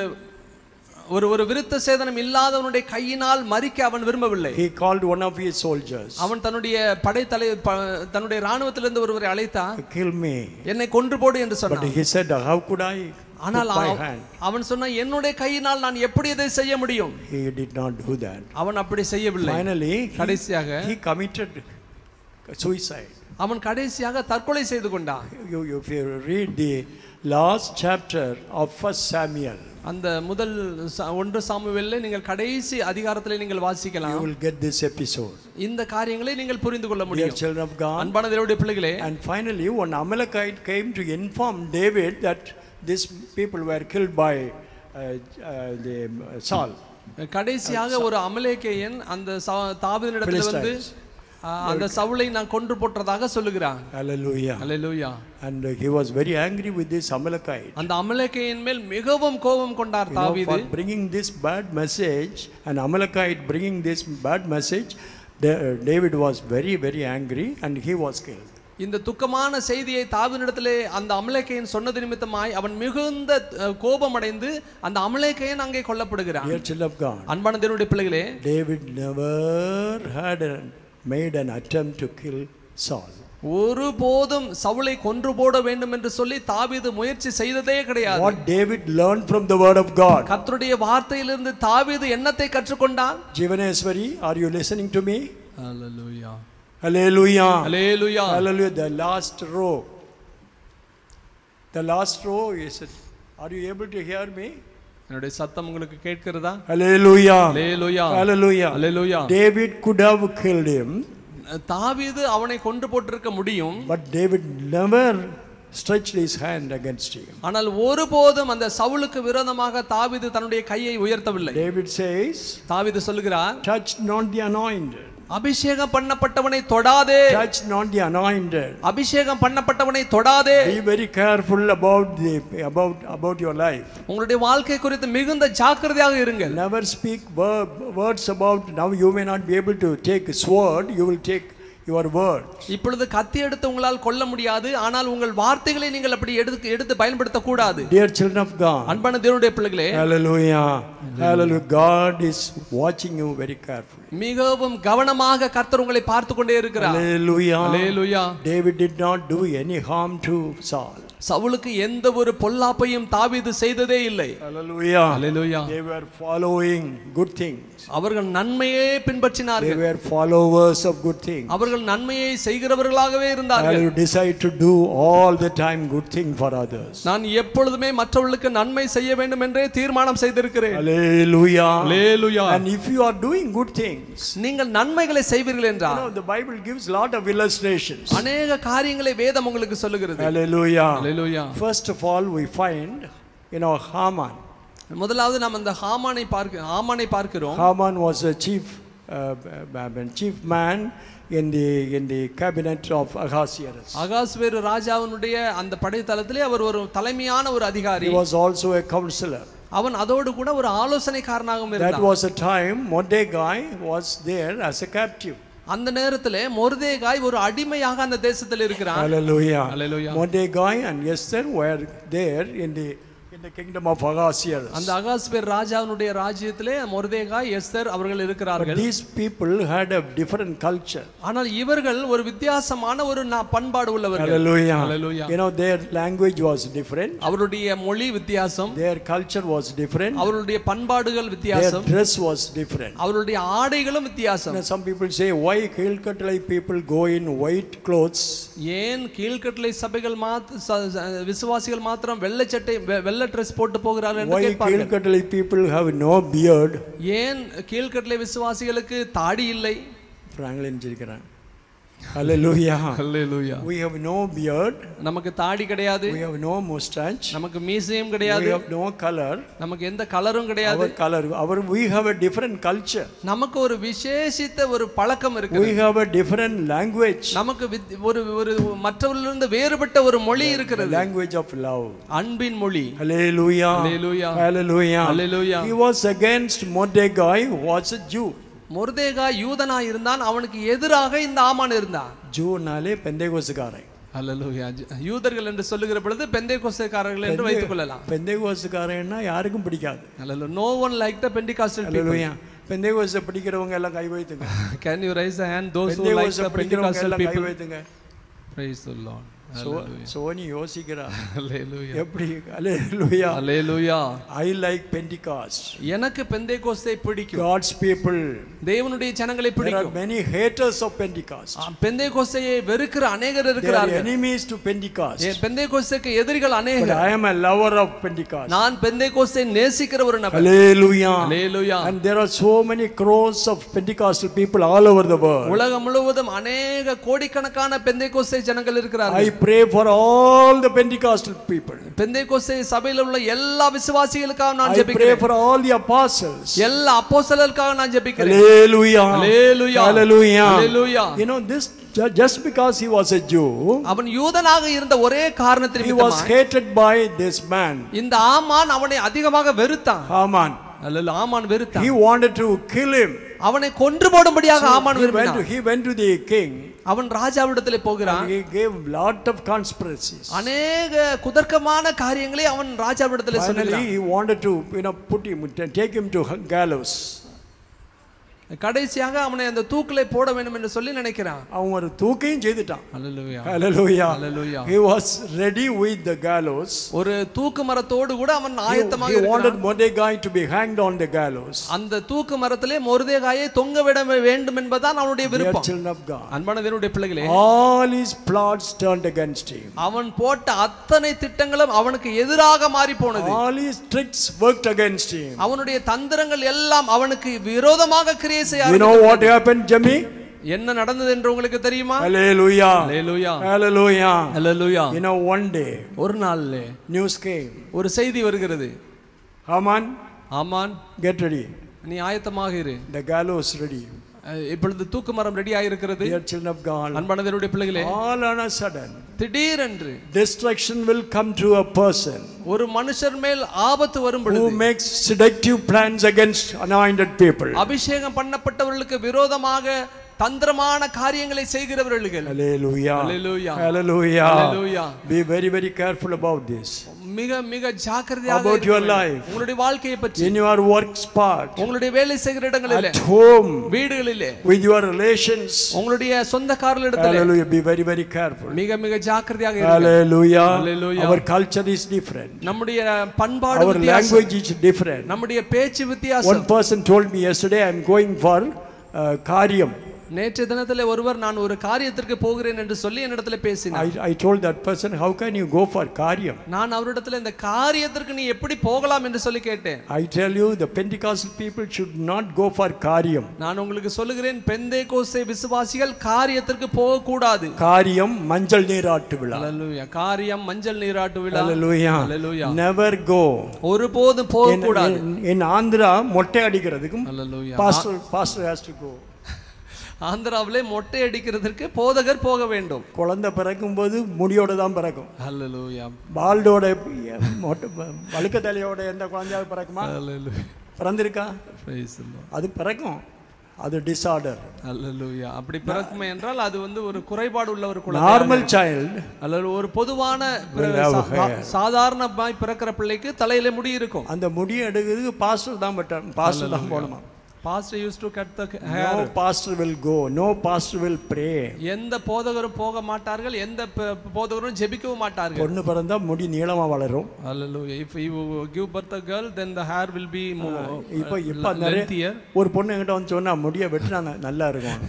ஒரு ஒரு விருத்த சேதனம் இல்லாதவனுடைய கையினால் மறிக்க அவன் விரும்பவில்லை He called one of his soldiers. அவன் தன்னுடைய படைத்தலை ப- தன்னுடைய ராணுவத்திலிருந்து ஒருவரை அழைத்தான் Kill me. என்னை கொன்று போடு என்று But சொன்னான் he said, How could I ஆனால் put my அவ- hand? அவன் சொன்னான் என்னுடைய கையினால் நான் எப்படி இதை செய்ய முடியும் He did not do that. அவன் அப்படி செய்யவில்லை Finally, கடைசியாக he, he committed suicide. அவன் கடைசியாக தற்கொலை செய்து கொண்டான் You, you- if you read the last chapter of First Samuel, அந்த முதல் ச- ஒன்று சாமுவேல்ல நீங்கள் கடைசி அதிகாரத்திலே நீங்கள் you வாசிக்கலாம் will get this episode. இந்த காரியங்களை நீங்கள் புரிந்து கொள்ள Dear முடியும் children of God. அன்பான தேவனுடைய பிள்ளைகளே And finally, one Amalekite came to inform David that these people were killed by uh, uh, the uh, Saul. கடைசியாக ஒரு அமலேக்கையன் அந்த சா- தாவீதினிடத்தில் வந்து Philistines. ஆ, அந்த சவுளை நான் கொன்று போட்டதாக சொல்லுகிறான் Hallelujah. Hallelujah And uh, he was very angry with this Amalekite. அந்த அமலேக்கையின் மேல் மிகவும் கோபம் கொண்டார் You know, தாவீது for bringing this bad message, an Amalekite bringing this bad message, Da- uh, David was very, very angry and he was killed. இந்த துக்கமான செய்தியை தாவீதினிடத்திலே அந்த அமலேக்கையன் சொன்னது நிமித்தமாய் அவன் மிகுந்த அஹ், கோபமடைந்து அந்த அமலேக்கையன் அங்கே கொல்லப்படுகிறான் Dear children of God, அன்பான தேவனுடைய பிள்ளைகளே David never had a, made an attempt to kill Saul. ஒருபோதும் சவுளை கொன்று போட வேண்டும் என்று சொல்லி தாவீது முயற்சி செய்ததே கிடையாது What David learned from the word of God. கர்த்தருடைய வார்த்தையிலிருந்து தாவீது என்னத்தை கற்றுக்கொண்டான் Jivaneswari, are you listening to me? Hallelujah Hallelujah. Hallelujah Hallelujah. The last row. The last row is, are you able to hear me? என்னுடைய சத்தம் உங்களுக்கு கேட்கிறதா Hallelujah. Hallelujah Hallelujah. Hallelujah David could have killed him, தாவீது அவனை கொன்று போட்டிருக்க முடியும் but David never stretched his hand against him. ஆனால் ஒருபோதும் அந்த சவுலுக்கு விரோதமாக தாவீது தன்னுடைய கையை உயர்த்தவில்லை David says, தாவீது சொல்லுகிறார் Touch not the anointed. அபிஷேகம் பண்ணப்பட்டவனை தொடாதே Touch not the anointed. அபிஷேகம் பண்ணப்பட்டவனை தொடாதே Be very careful about the about about your life. உங்களுடைய வாழ்க்கை குறித்து மிகுந்த ஜாக்கிரதையாக இருங்கள் Never speak word, words about now you may not be able to take a sword, you will take your word. இப்பொழுது கத்தி எடுத்து உங்களால் கொல்ல முடியாது ஆனால் உங்கள் வார்த்தைகளை நீங்கள் அப்படி எடுத்து எடுத்து பயன்படுத்த கூடாது Dear children of God, அன்பான தேவனுடைய பிள்ளைகளே hallelujah, hallelujah. God is watching you very carefully. மிகவும் கவனமாக கர்த்தர் உங்களை பார்த்து கொண்டே இருக்கிறார் Hallelujah. Hallelujah David did not do any harm to Saul. சவுலுக்கு எந்த ஒரு பொல்லாப்பையும் தாவீது செய்ததே இல்லை Hallelujah. Hallelujah They were following good things. அவர்கள் நன்மையே They பின்பற்றினார்கள் were followers of good things. அவர்கள் நன்மையை செய்கிறவர்களாகவே இருந்தார்கள் And you decide to do all the time good thing for others. நான் எப்பொழுதுமே மற்றவர்களுக்கு நன்மை செய்ய வேண்டும் என்றே தீர்மானம் செய்திருக்கிறேன் Hallelujah. Hallelujah. And if you are doing good things, நீங்கள் நன்மைகளை செய்வீர்கள் you என்றால் know, the Bible gives lot of illustrations. அநேக காரியங்களை வேதம் உங்களுக்கு சொல்லுகிறது Hallelujah. Hallelujah. First of all, we find, you know, Haman. முதலாவது நாம் அந்த ஹாமானை பார்க்க ஹாமானை பார்க்கிறோம் Haman was a chief, uh, uh, chief man in the in the cabinet of Ahasuerus. அகாஸ்வேரு ராஜாவினுடைய அந்த படைத்தளத்திலே அவர் ஒரு தலைமையான ஒரு அதிகாரி He was also a counselor. அவன் அதோடு கூட ஒரு ஆலோசனைக்காரனாகவும் That இருந்தான் was a time Mordecai was there as a captive. அந்த நேரத்திலே மொர்தேகாய் ஒரு அடிமையாக அந்த தேசத்தில் இருக்கிறான் Hallelujah. Hallelujah. Mordecai and Esther were there in the in the kingdom of Ahasuerus. அந்த அகாஸ்வேர் ராஜாவினுடைய ராஜ்யத்திலே மொர்தேகாய் எஸ்தர் அவர்கள் But இருக்கிறார்கள் these people had a different culture. ஆனால் இவர்கள் ஒரு வித்தியாசமான ஒரு நா- பண்பாடு உள்ளவர்கள் Hallelujah. Hallelujah. You know, their language was different. அவருடைய மொழி வித்தியாசம் Their culture was different. அவருடைய பண்பாடுகள் Their வித்தியாசம் dress was different. அவருடைய ஆடைகளும் You வித்தியாசம் know, some people say, why Kilkatlai people go in white clothes? ஏன் கீழ்கட்டளை சபைகள் மாத்த ச- ச- விசுவாசிகள் மாத்திரம் வெள்ளை சட்டை வெ- வெள்ளை ட்ரெஸ் போட்டு போகிறார்கள் என்று Why கேட்பார்கள் Kilkatlai people have no beard? ஏன் கீழ்கட்டளை விசுவாசிகளுக்கு தாடி இல்லை Franklin சிரிக்கிறான். Hallelujah. Hallelujah We have no beard. நமக்கு தாடி கிடையாது We have no mustache. நமக்கு மீசையும் We கிடையாது have no color. நமக்கு எந்த கலரும் கிடையாது Our color. Our we have a different culture. நமக்கு ஒரு விசேஷித்த ஒரு பழக்கம் இருக்கு We have a different language. நமக்கு வித்- ஒரு ஒரு மற்றவர்களிருந்து வேறுபட்ட ஒரு மொழி The இருக்கிறது language of love. அன்பின் மொழி Hallelujah. Hallelujah. Hallelujah. Hallelujah. He was against Mordecai, who was a Jew. மொர்தேகா யூதனா இருந்தான் அவனுக்கு எதிராக இந்த ஆமான் இருந்தான் ஜூனாலே பெந்தைகோசுக்காரன் அல்லேலூயா யூதர்கள் என்று சொல்லுகிற பொழுது பெந்தை கொஸ்தைக்காரர்கள் என்று வைத்துக் கொள்ளலாம் பெந்தைகோசுக்காரன்னா யாருக்கும் பிடிக்காது அல்லேலூயா no one like the Pentecostal Hallelujah. பெந்தைகோசை பிடிக்கிறவங்க எல்லாம் கை வைத்துங்க can you raise the hand those who like பெந்தைகோசை த பிடிக்கிறவங்க பெண்டிகாஸ்டல் எல்லாம் கை பீப்பிள் வைத்துங்க praise the Lord so Soni யோசிக்கிறா அல்லேலூயா எப்படி Hallelujah. Hallelujah I like Pentecost. எனக்கு பெந்தைகோஸ்தை பிடிக்கும் God's people. தேவனுடைய ஜனங்களை There are பிடிக்கும் many haters of Pentecost. பெந்தைகோஸ்தையை வெறுக்கிற அநேகர் They are இருக்கிறார்கள் enemies to Pentecost. பெந்தைகோஸ்தைக்கு எதிரிகள் But அநேகர் I am a lover of Pentecost. நான் பெந்தைகோஸ்தை நேசிக்கிற ஒரு நபர் Hallelujah. Hallelujah And there are so many crores of Pentecostal people all over the world. உலகம் முழுவதும் அநேக கோடிக்கணக்கான பெந்தைகோஸ்தை ஜனங்கள் இருக்கிறார்கள் I pray for all the Pentecostal people. பெந்தைகோஸ்தை சபையில் உள்ள எல்லா விசுவாசிகளுக்காக நான் I pray ஜெபிக்கிறேன் for all the apostles. எல்லா அப்போஸ்தலர்களுக்காக நான் ஜெபிக்கிறேன் Hallelujah. Hallelujah. Hallelujah. Hallelujah. You know, this ju- just because he was a Jew, அவன் யூதனாக இருந்த ஒரே காரணத்தின் he was நிமித்தமாய் hated by this man, இந்த ஆமான் அவனை அதிகமாக வெறுத்தான் Haman. அல்ல ஆமான் வெறுத்தான் He wanted to kill him. அவனை கொன்று போடும்படியாக ஆமான் He went, to, விரும்பினான் he went to the king. அவன் ராஜாவிடத்திலே போகிறான் and He gave lot of conspiracies. அநேக குதர்க்கமான காரியங்களை அவன் ராஜாவிடத்திலே Finally, சொல்லுகிறான் he wanted to, you know, put him, take him to gallows. கடைசியாக அவனை அந்த தூக்கிலே போட வேண்டும் என்று சொல்லி நினைக்கிறான் அவன் ஒரு தூக்கையும் செய்துட்டான் அல்லேலூயா Hallelujah. Hallelujah. He was ready with the gallows. ஒரு தூக்கு மரத்தோடு கூட அவன் He, ஆயத்தமாக he இருக்கிறான். wanted Mordecai to be hanged on the gallows. அந்த தூக்கு மரத்திலே மொர்தேகாயை தொங்க விட வேண்டும் என்பதுதான் அவனுடைய Dear விருப்பம் children of God. அன்பான தேவனுடைய பிள்ளைகளே All his plots turned against him. அவன் போட்ட அத்தனை திட்டங்களும் அவனுக்கு எதிராக மாறி போனது All his tricks worked against him. அவனுடைய தந்திரங்கள் எல்லாம் அவனுக்கு விரோதமாக கிரியை செய்ய You know ஆரம்பித்தது. what happened, Jimmy? என்ன நடந்தது என்று உங்களுக்கு தெரியுமா Hallelujah. ஹalleluya Hallelujah. Hallelujah You know, one day, ஒரு நாள்ல news came. ஒரு செய்தி வருகிறது Haman, ஆமான் get ready. நீ ஆயத்தமாக இரு The gallows ready. அஹ், இப்பொழுது தூக்கு மரம் ரெடி ஆயிருக்கிறது Dear children of God, அன்பானதனுடைய பிள்ளைகளே all on a sudden, திடீரென்று destruction will come to a person ஒரு மனுஷர் மேல் ஆபத்து வரும் who பொழுது makes seductive plans against anointed people. அபிஷேகம் பண்ணப்பட்டவர்களுக்கு விரோதமாக தந்திரமான காரியங்களை செய்கிறவர்கள் Hallelujah. Hallelujah. Hallelujah. Hallelujah. Be very, very careful about this. மிக மிக ஜாக்கிரதையாக About இருக்க your வேண்டும். life. உங்களுடைய வாழ்க்கையை பற்றி In your work spot, உங்களுடைய வேலை செய்கிற இடங்களிலே at home, வீடுகளிலே with your relations. உங்களுடைய சொந்தக்காரர்களிடத்திலே Hallelujah. Be very, very careful. மிக மிக ஜாக்கிரதையாக இருங்க Hallelujah. Hallelujah. Our culture is different. நம்முடைய பண்பாடு Our வித்தியாசம் language is different. நம்முடைய பேச்சு One வித்தியாசம் person told me yesterday, I'm going for uh, Karyam. நேற்று தினத்திலே ஒருவர் நான் ஒரு காரியத்திற்கு போகிறேன் என்று சொல்லி என்னிடத்துல பேசினார் I, I told that person, How can you go for Karyam? நான் அவரிடத்துல இந்த காரியத்திற்கு நீ எப்படி போகலாம் என்று சொல்லி கேட்டேன் I tell you, the Pentecostal people should not go for Karyam. நான் உங்களுக்கு சொல்லுகிறேன் பெந்தே கோசை விசுவாசிகள் காரியத்திற்கு போகக்கூடாது காரியம் மஞ்சள் நீராட்டு விழா Hallelujah. காரியம் மஞ்சள் நீராட்டு விழா Hallelujah. Hallelujah. Never go. ஒருபோதும் In, போகக்கூடாது in, in Andhra, மொட்டை அடிக்கிறதுக்கும் Hallelujah. pastor, pastor has to go. ஆந்திராவிலே மொட்டை அடிக்கிறதற்கு போதகர் போக வேண்டும் குழந்தை பிறக்கும்போது முடியோட தான் பிறக்கும் Hallelujah. பால்டோட மொட்டை வழுக்க தலையோட எந்த குழந்தையாவது பிறக்குமா Hallelujah. பிறந்திருக்கா Praise the Lord. அது பிறக்கும் அது டிசார்டர் Hallelujah. அப்படி பிறக்குமே என்றால் அது வந்து ஒரு குறைபாடு உள்ள ஒரு குழந்தை நார்மல் சைல்டு அல்லது ஒரு பொதுவான Will have சா- hair. சாதாரணமாய் பிறக்கிற பிள்ளைக்கு தலையில முடி இருக்கும் அந்த முடியை எடுக்கிறதுக்கு பாஸ்டர் தான் பட்ட பாஸ்டர் தான் போகணுமா pastor use to cut the no pastor will go no pastor will pray எந்த போதகரும் போக மாட்டார்கள் எந்த ப- போதகரும் ஜெபிக்கவும் மாட்டார்கள் பொண்ணு பிறந்தா முடி நீளமா வளரும் Hallelujah. If you give birth a girl, then the hair will be more இப்போ uh, இப்போ நிறைய lengthier. ஒரு பொண்ணு என்கிட்ட வந்து சொன்னா முடியை வெட்டினா ந- நல்லா இருக்கும்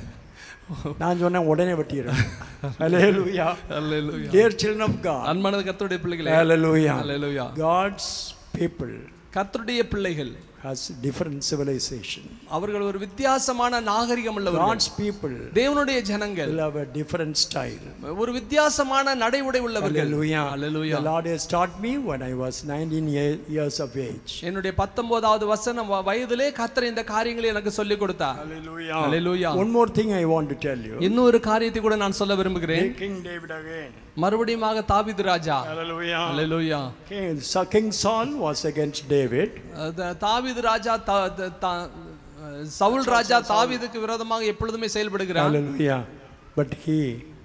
நான் சொன்னேன் உடனே வெட்டிடுறேன் Hallelujah. Hallelujah. Dear children of God. அன்பானது கர்த்தருடைய பிள்ளைகளே Hallelujah. Hallelujah. God's people கர்த்தருடைய பிள்ளைகள் has different civilization. அவர்கள் ஒரு வித்தியாசமான நாகரிகம் உள்ளவர்கள் God's people தேவனுடைய ஜனங்கள் will have a different style. ஒரு வித்தியாசமான நடை உடை உள்ளவர்கள் Hallelujah. Hallelujah. The Lord has taught me when I was 19 ye- years of age. என்னுடைய பத்தொன்பதாவது வசனம் வ- வயதிலே கர்த்தர் இந்த காரியங்களை எனக்கு சொல்லிக் கொடுத்தார் Hallelujah. Hallelujah. One more thing I want to tell you. இன்னொரு காரியத்தை கூட நான் சொல்ல விரும்புகிறேன் King David again. மறுபடியுமாக தாவீது ராஜா Hallelujah. Hallelujah. King, so King Saul was against David. அஹ் தாவீது ராஜா தா- த- தா- அஹ் சவுல் ராஜா தாவீதுக்கு விரோதமாக எப்பொழுதுமே செயல்படுகிறார் Hallelujah. But he,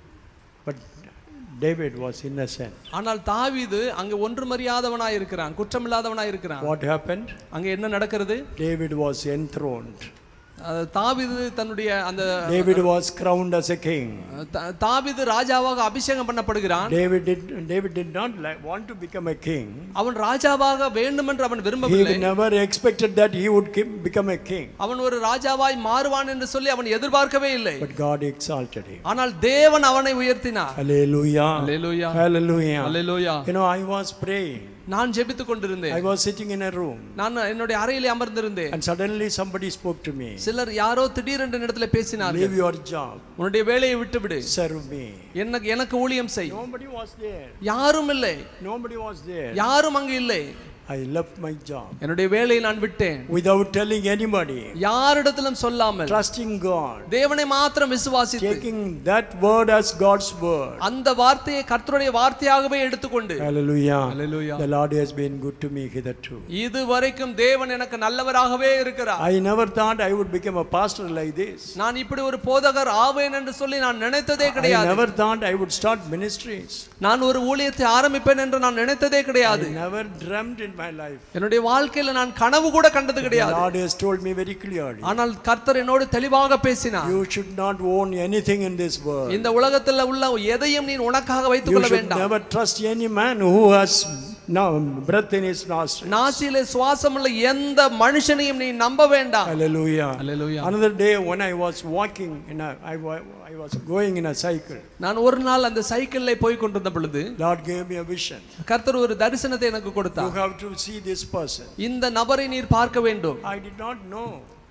but David was innocent. ஆனால் தாவீது அங்க ஒன்றுமறியாதவனாய் இருக்கிறான் குற்றமில்லாதவனாய் இருக்கிறான் What happened? அங்க என்ன நடக்கிறது David was enthroned. அஹ் தாவீது தன்னுடைய அந்த David was crowned as a king. த- தாவீது ராஜாவாக அபிஷேகம் பண்ணப்படுகிறான் David did, David did not like, want to become a king. அவன் ராஜாவாக வேண்டுமென்று அவன் He விரும்பவில்லை never expected that he would ki- become a king. அவன் ஒரு ராஜாவாய் மாறுவான் என்று சொல்லி அவன் எதிர்பார்க்கவே இல்லை But God exalted him. ஆனால் தேவன் அவனை உயர்த்தினார் Hallelujah. Hallelujah. Hallelujah. Hallelujah. You know, I was praying. நான் ஜெபித்துக் கொண்டிருந்தேன் I was sitting in a room. நான் என்னுடைய அறையிலே அமர்ந்திருந்தேன் And suddenly somebody spoke to me. சிலர் யாரோ திடீரென்று இடத்துல பேசினார்கள் Leave your job. உன்னுடைய வேலையை விட்டுவிடு Serve me. எனக்கு எனக்கு ஊழியம் செய் Nobody was there. யாரும் இல்லை Nobody was there. யாரும் அங்கு இல்லை I left my job என்னுடைய வேலையை நான் விட்டேன் without telling anybody. யாரிடத்திலும் சொல்லாமல் Trusting God. தேவனை மாத்திரம் விசுவாசித்து Taking that word as God's word. அந்த வார்த்தையை கர்த்தருடைய வார்த்தையாகவே எடுத்துக்கொண்டு Hallelujah. Hallelujah. The Lord has been good to me hitherto. இது வரைக்கும் தேவன் எனக்கு நல்லவராகவே இருக்கிறார் I never thought I would become a pastor like this. நான் இப்படி ஒரு போதகர் ஆவேன் என்று சொல்லி நான் நினைத்ததே I கிடையாது never thought I would start ministries. நான் ஒரு ஊழியத்தை ஆரம்பிப்பேன் என்று நான் நினைத்ததே I கிடையாது never dreamt in my life. என்னுடைய வாழ்க்கையில நான் கனவு கூட கண்டது The கிடையாது Lord has told me very clearly. ஆனால் கர்த்தர் என்னோடு தெளிவாக பேசினார் You should not own anything in this world. இந்த உலகத்துல உள்ள எதையும் நீ உனக்காக வைத்துக் You கொள்ள should வேண்டாம் never trust any man who has no breath in his nostrils. நாசியிலே சுவாசம் உள்ள எந்த மனுஷனையும் நீ நம்ப வேண்டாம் Hallelujah. Hallelujah. Another day when I was walking in a, I, wa- I was going in a cycle. நான் ஒரு நாள் அந்த சைக்கிள்ல போய் கொண்டிருந்த பொழுது Lord gave me a vision. கர்த்தர் ஒரு தரிசனத்தை எனக்கு You கொடுத்தார் have to see this person. இந்த நபரை நீர் பார்க்க வேண்டும் I did not know.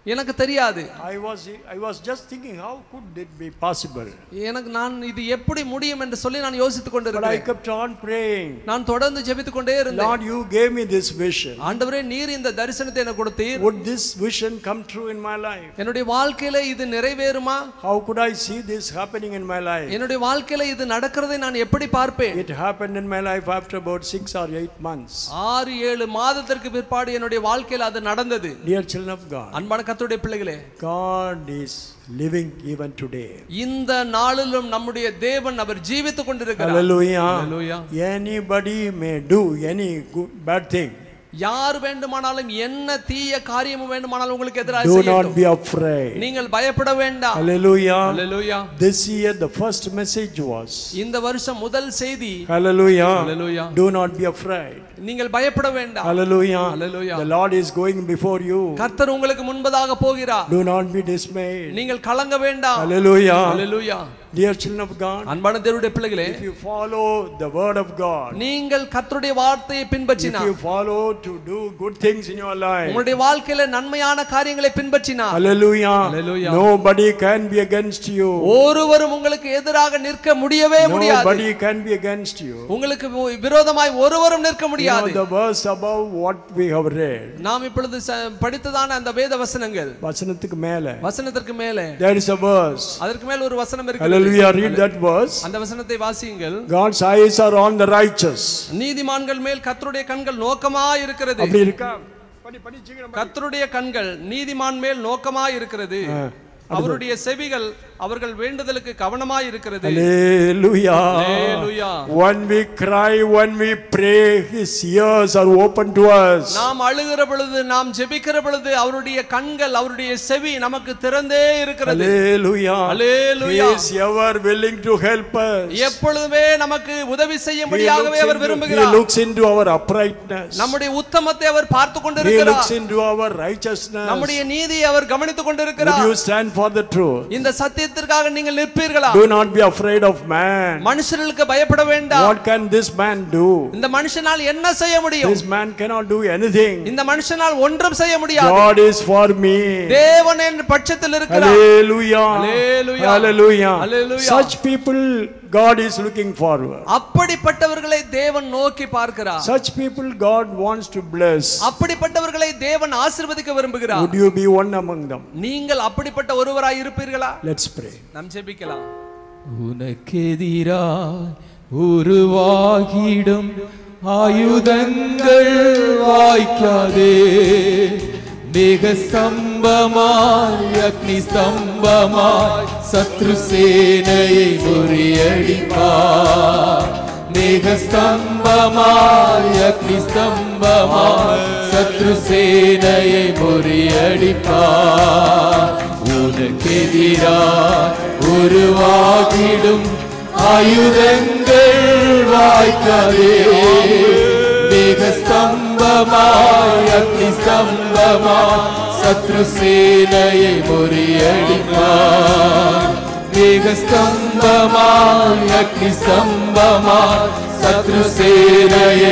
எனக்கு தெரியாது I was, I was just thinking, how could it be possible? எனக்கு நான் இது எப்படி முடியும் என்று சொல்லி நான் யோசித்துக் But I கொண்டிருக்கிறேன் kept on praying. நான் தொடர்ந்து ஜெபித்துக் கொண்டே இருந்தேன் Lord, you gave me this vision. ஆண்டவரே நீர் இந்த தரிசனத்தை எனக்கு கொடுத்தீர் Would this vision come true in my life? என்னுடைய வாழ்க்கையில இது நிறைவேறுமா How could I see this happening in my life? என்னுடைய வாழ்க்கையில இது நடக்கிறதை நான் எப்படி பார்ப்பேன் It happened in my life after about six or eight months. ஆறு ஏழு மாதத்திற்கு பிற்பாடு என்னுடைய வாழ்க்கையில அது நடந்தது Dear children of God, அன்பான கர்த்தருடைய பிள்ளைகளே God is living even today. இந்த நாளிலும் நம்முடைய தேவன் அவர் ஜீவித்துக் கொண்டிருக்கிறார் Hallelujah. Hallelujah. Anybody may do any good, bad thing. யார் வேண்டுமானாலும் என்ன தீய காரியமும் வேண்டுமானாலும் உங்களுக்கு எதிராக Do not செய்யட்டும் be afraid. நீங்கள் பயப்பட வேண்டாம் Hallelujah. Hallelujah. This year the first message was இந்த வருஷம் முதல் செய்தி Hallelujah. Hallelujah. Do not be afraid. நீங்கள் பயப்பட வேண்டாம் Hallelujah. Hallelujah. The Lord is going before you. கர்த்தர் உங்களுக்கு முன்பதாக போகிறார் Do not be dismayed. நீங்கள் கலங்க வேண்டாம் Hallelujah. Hallelujah. Dear children of God, அன்பான தேவனுடைய பிள்ளைகளே if you follow the word of God, நீங்கள் கர்த்தருடைய வார்த்தையை if பின்பற்றினார் you follow to do good things in your life, உங்களுடைய வாழ்க்கையில நன்மையான காரியங்களை பின்பற்றினார் Hallelujah. Hallelujah. Nobody can be against you. ஒருவரும் உங்களுக்கு எதிராக நிற்க முடியவே முடியாது Nobody can be against you. உங்களுக்கு விரோதமாய் ஒருவரும் நிற்க You know முடியாது the verse above what we have read. நாம் இப்பொழுது ச- படித்ததான அந்த வேத வசனங்கள் வசனத்துக்கு மேல வசனத்திற்கு மேலே there is a verse. அதற்கு மேல் ஒரு வசனம் இருக்கு Hallelujah. Read that verse. அந்த வசனத்தை வாசியுங்கள் God's eyes are on the righteous. நீதிமான்கள் மேல் கர்த்தருடைய கண்கள் நோக்கமா இருக்கிறது அப்படி இருக்கா படி படி சீக்கிரம் படி. கர்த்தருடைய கண்கள் நீதிமான் மேல் நோக்கமா இருக்கிறது அவருடைய செவிகள் அவர்கள் வேண்டுதலுக்கு கவனமாய் இருக்கிறது Hallelujah. Hallelujah. When we cry, when we pray, His ears are open to us. நாம் அழுகிற பொழுது நாம் ஜெபிக்கிற பொழுது அவருடைய கண்கள் அவருடைய செவி நமக்கு திறந்தே இருக்கிறது Hallelujah. Hallelujah. He is ever willing to help us. எப்பொழுதுமே நமக்கு உதவி He செய்யும்படியாகவே looks, our into, he விரும்புகிறார் looks into our uprightness. நம்முடைய உத்தமத்தை அவர் பார்த்து He கொண்டிருக்கிறார் looks into our righteousness. நம்முடைய நீதியை அவர் கவனித்துக் Would கொண்டிருக்கிறார் you stand for the truth? இந்த சத்தியத்திற்காக நீங்கள் நிற்பீர்களா Do not be afraid of man. மனுஷர்களுக்கு பயப்பட வேண்டாம் What can this man do? இந்த மனுஷனால் என்ன செய்ய முடியும் This man cannot do anything. இந்த மனுஷனால் ஒன்றும் செய்ய முடியாது God is for me. தேவன் என் பட்சத்தில் இருக்கிறார் Hallelujah. Hallelujah. Hallelujah. Hallelujah. Such people God is looking forward. அப்படிப்பட்டவர்களை தேவன் நோக்கி பார்க்கிறார் Such people God wants to bless. அப்படிப்பட்டவர்களை தேவன் ஆசீர்வதிக்க விரும்புகிறார் Would you be one among them? நீங்கள் அப்படிப்பட்ட ஒருவராய் இருப்பீர்களா Let's pray. நாம் ஜெபிக்கலாம் உனக்கெதிராய் உருவாகிடும் ஆயுதங்கள் வாய்க்காதே மேக ஸ்தம்பமாய் அக்னி ஸ்தம்பமாய் சத்ரு சேனையை முறியடிப்பார் மேக ஸ்தம்பமாய் அக்னி ஸ்தம்பமாய் சத்ரு சேனையை முறியடிப்பார் உனக்கெதிராய் உருவாகிடும் ஆயுதங்கள் வாய்க்காதே மேக ஸ்தம்பமாய் அக்னி ஸ்தம்பமாய் சத்ரு சேனையை முறியடிப்பார் மேக ஸ்தம்பமாய் அக்னி ஸ்தம்பமாய் சத்ரு சேனையை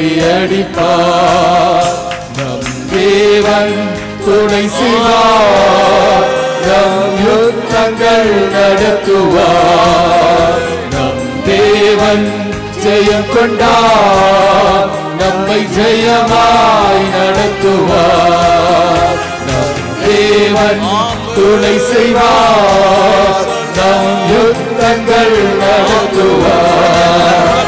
முறியடிப்பார் நம் தேவன் துணை செய்வார் நம் யுத்தங்கள் நடத்துவார் நம் தேவன் ஜெயம் கொண்டார் நம்மை ஜெயமாய் நடத்துவார் நம் தேவன் துணை செய்வார் நம் யுத்தங்கள் நடத்துவார்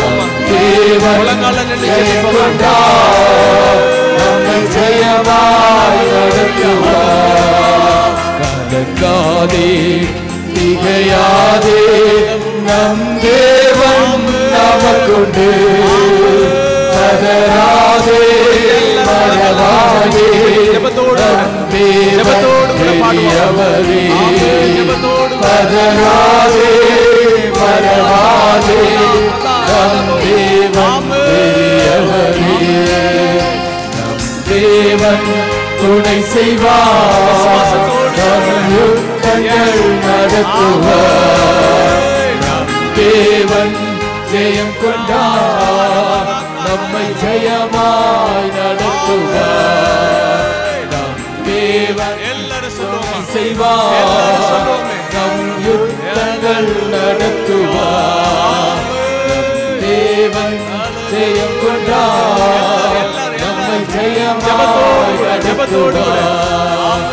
தேவன் ஜெயம் கொண்டார் நம்மை ஜெயமாய் நடத்துவார் கலங்காதே திகையாதே நம் தேவன் நமக்குண்டு பதறாதே மறவாதே நம் தேவன் பெரியவரே பதறாதே மறவாதே நம் தேவன் பெரியவரே நம் தேவன் துணை செய்வார் நம் யுத்தங்கள் நடத்துவார் நம் தேவன் ஜெயம் கொண்டார் நம்மை ஜெயமாய் நடத்துவார் நம் தேவன் செய்வார் நம் யுத்தங்கள் நடத்துவார் நம் தேவன் ஜெயம் கொண்டார் நம்மை ஜெயமாய் நடத்துவார்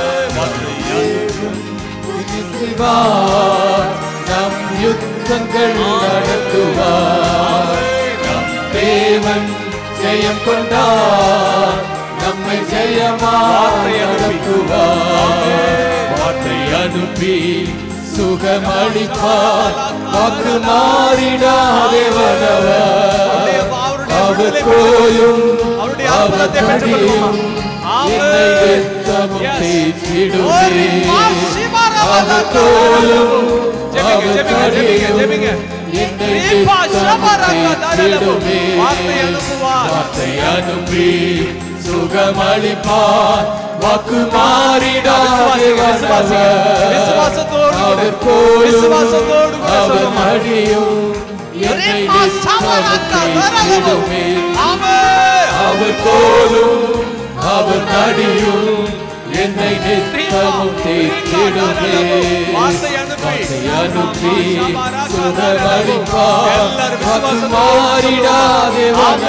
செய்வார் நம் யுத்தங்கள் நடத்துவார் நம் தேவன் ஜெயம் கொண்டார் நம்மை ஜெயமாய் நடத்துவார் வார்த்தை அனுப்பி சுகமளிப்பார் வாக்கு மாறிடாதேவனவர் அவர் கோயும் அவர் கடியும் என்னை வெத்தமும் தேற்றிடுவே அவர் கோலும் அவர் கடியும் என்னை வெத்தமும் தேற்றிடுவே வார்த்தை அனுப்பி சுகமளிப்பார் வாக்கு மாறிடாதேவனவர் அவர் கோலும் அவர் கடியும் என்னை வெத்தமும் தேற்றிடுவே அவர் கோலும் அவர் நடியும் என்னை நித்தமும் தேற்றிடுவே வார்த்தை அனுப்பி சுகமளிப்பார் வாக்கு மாறிடாதே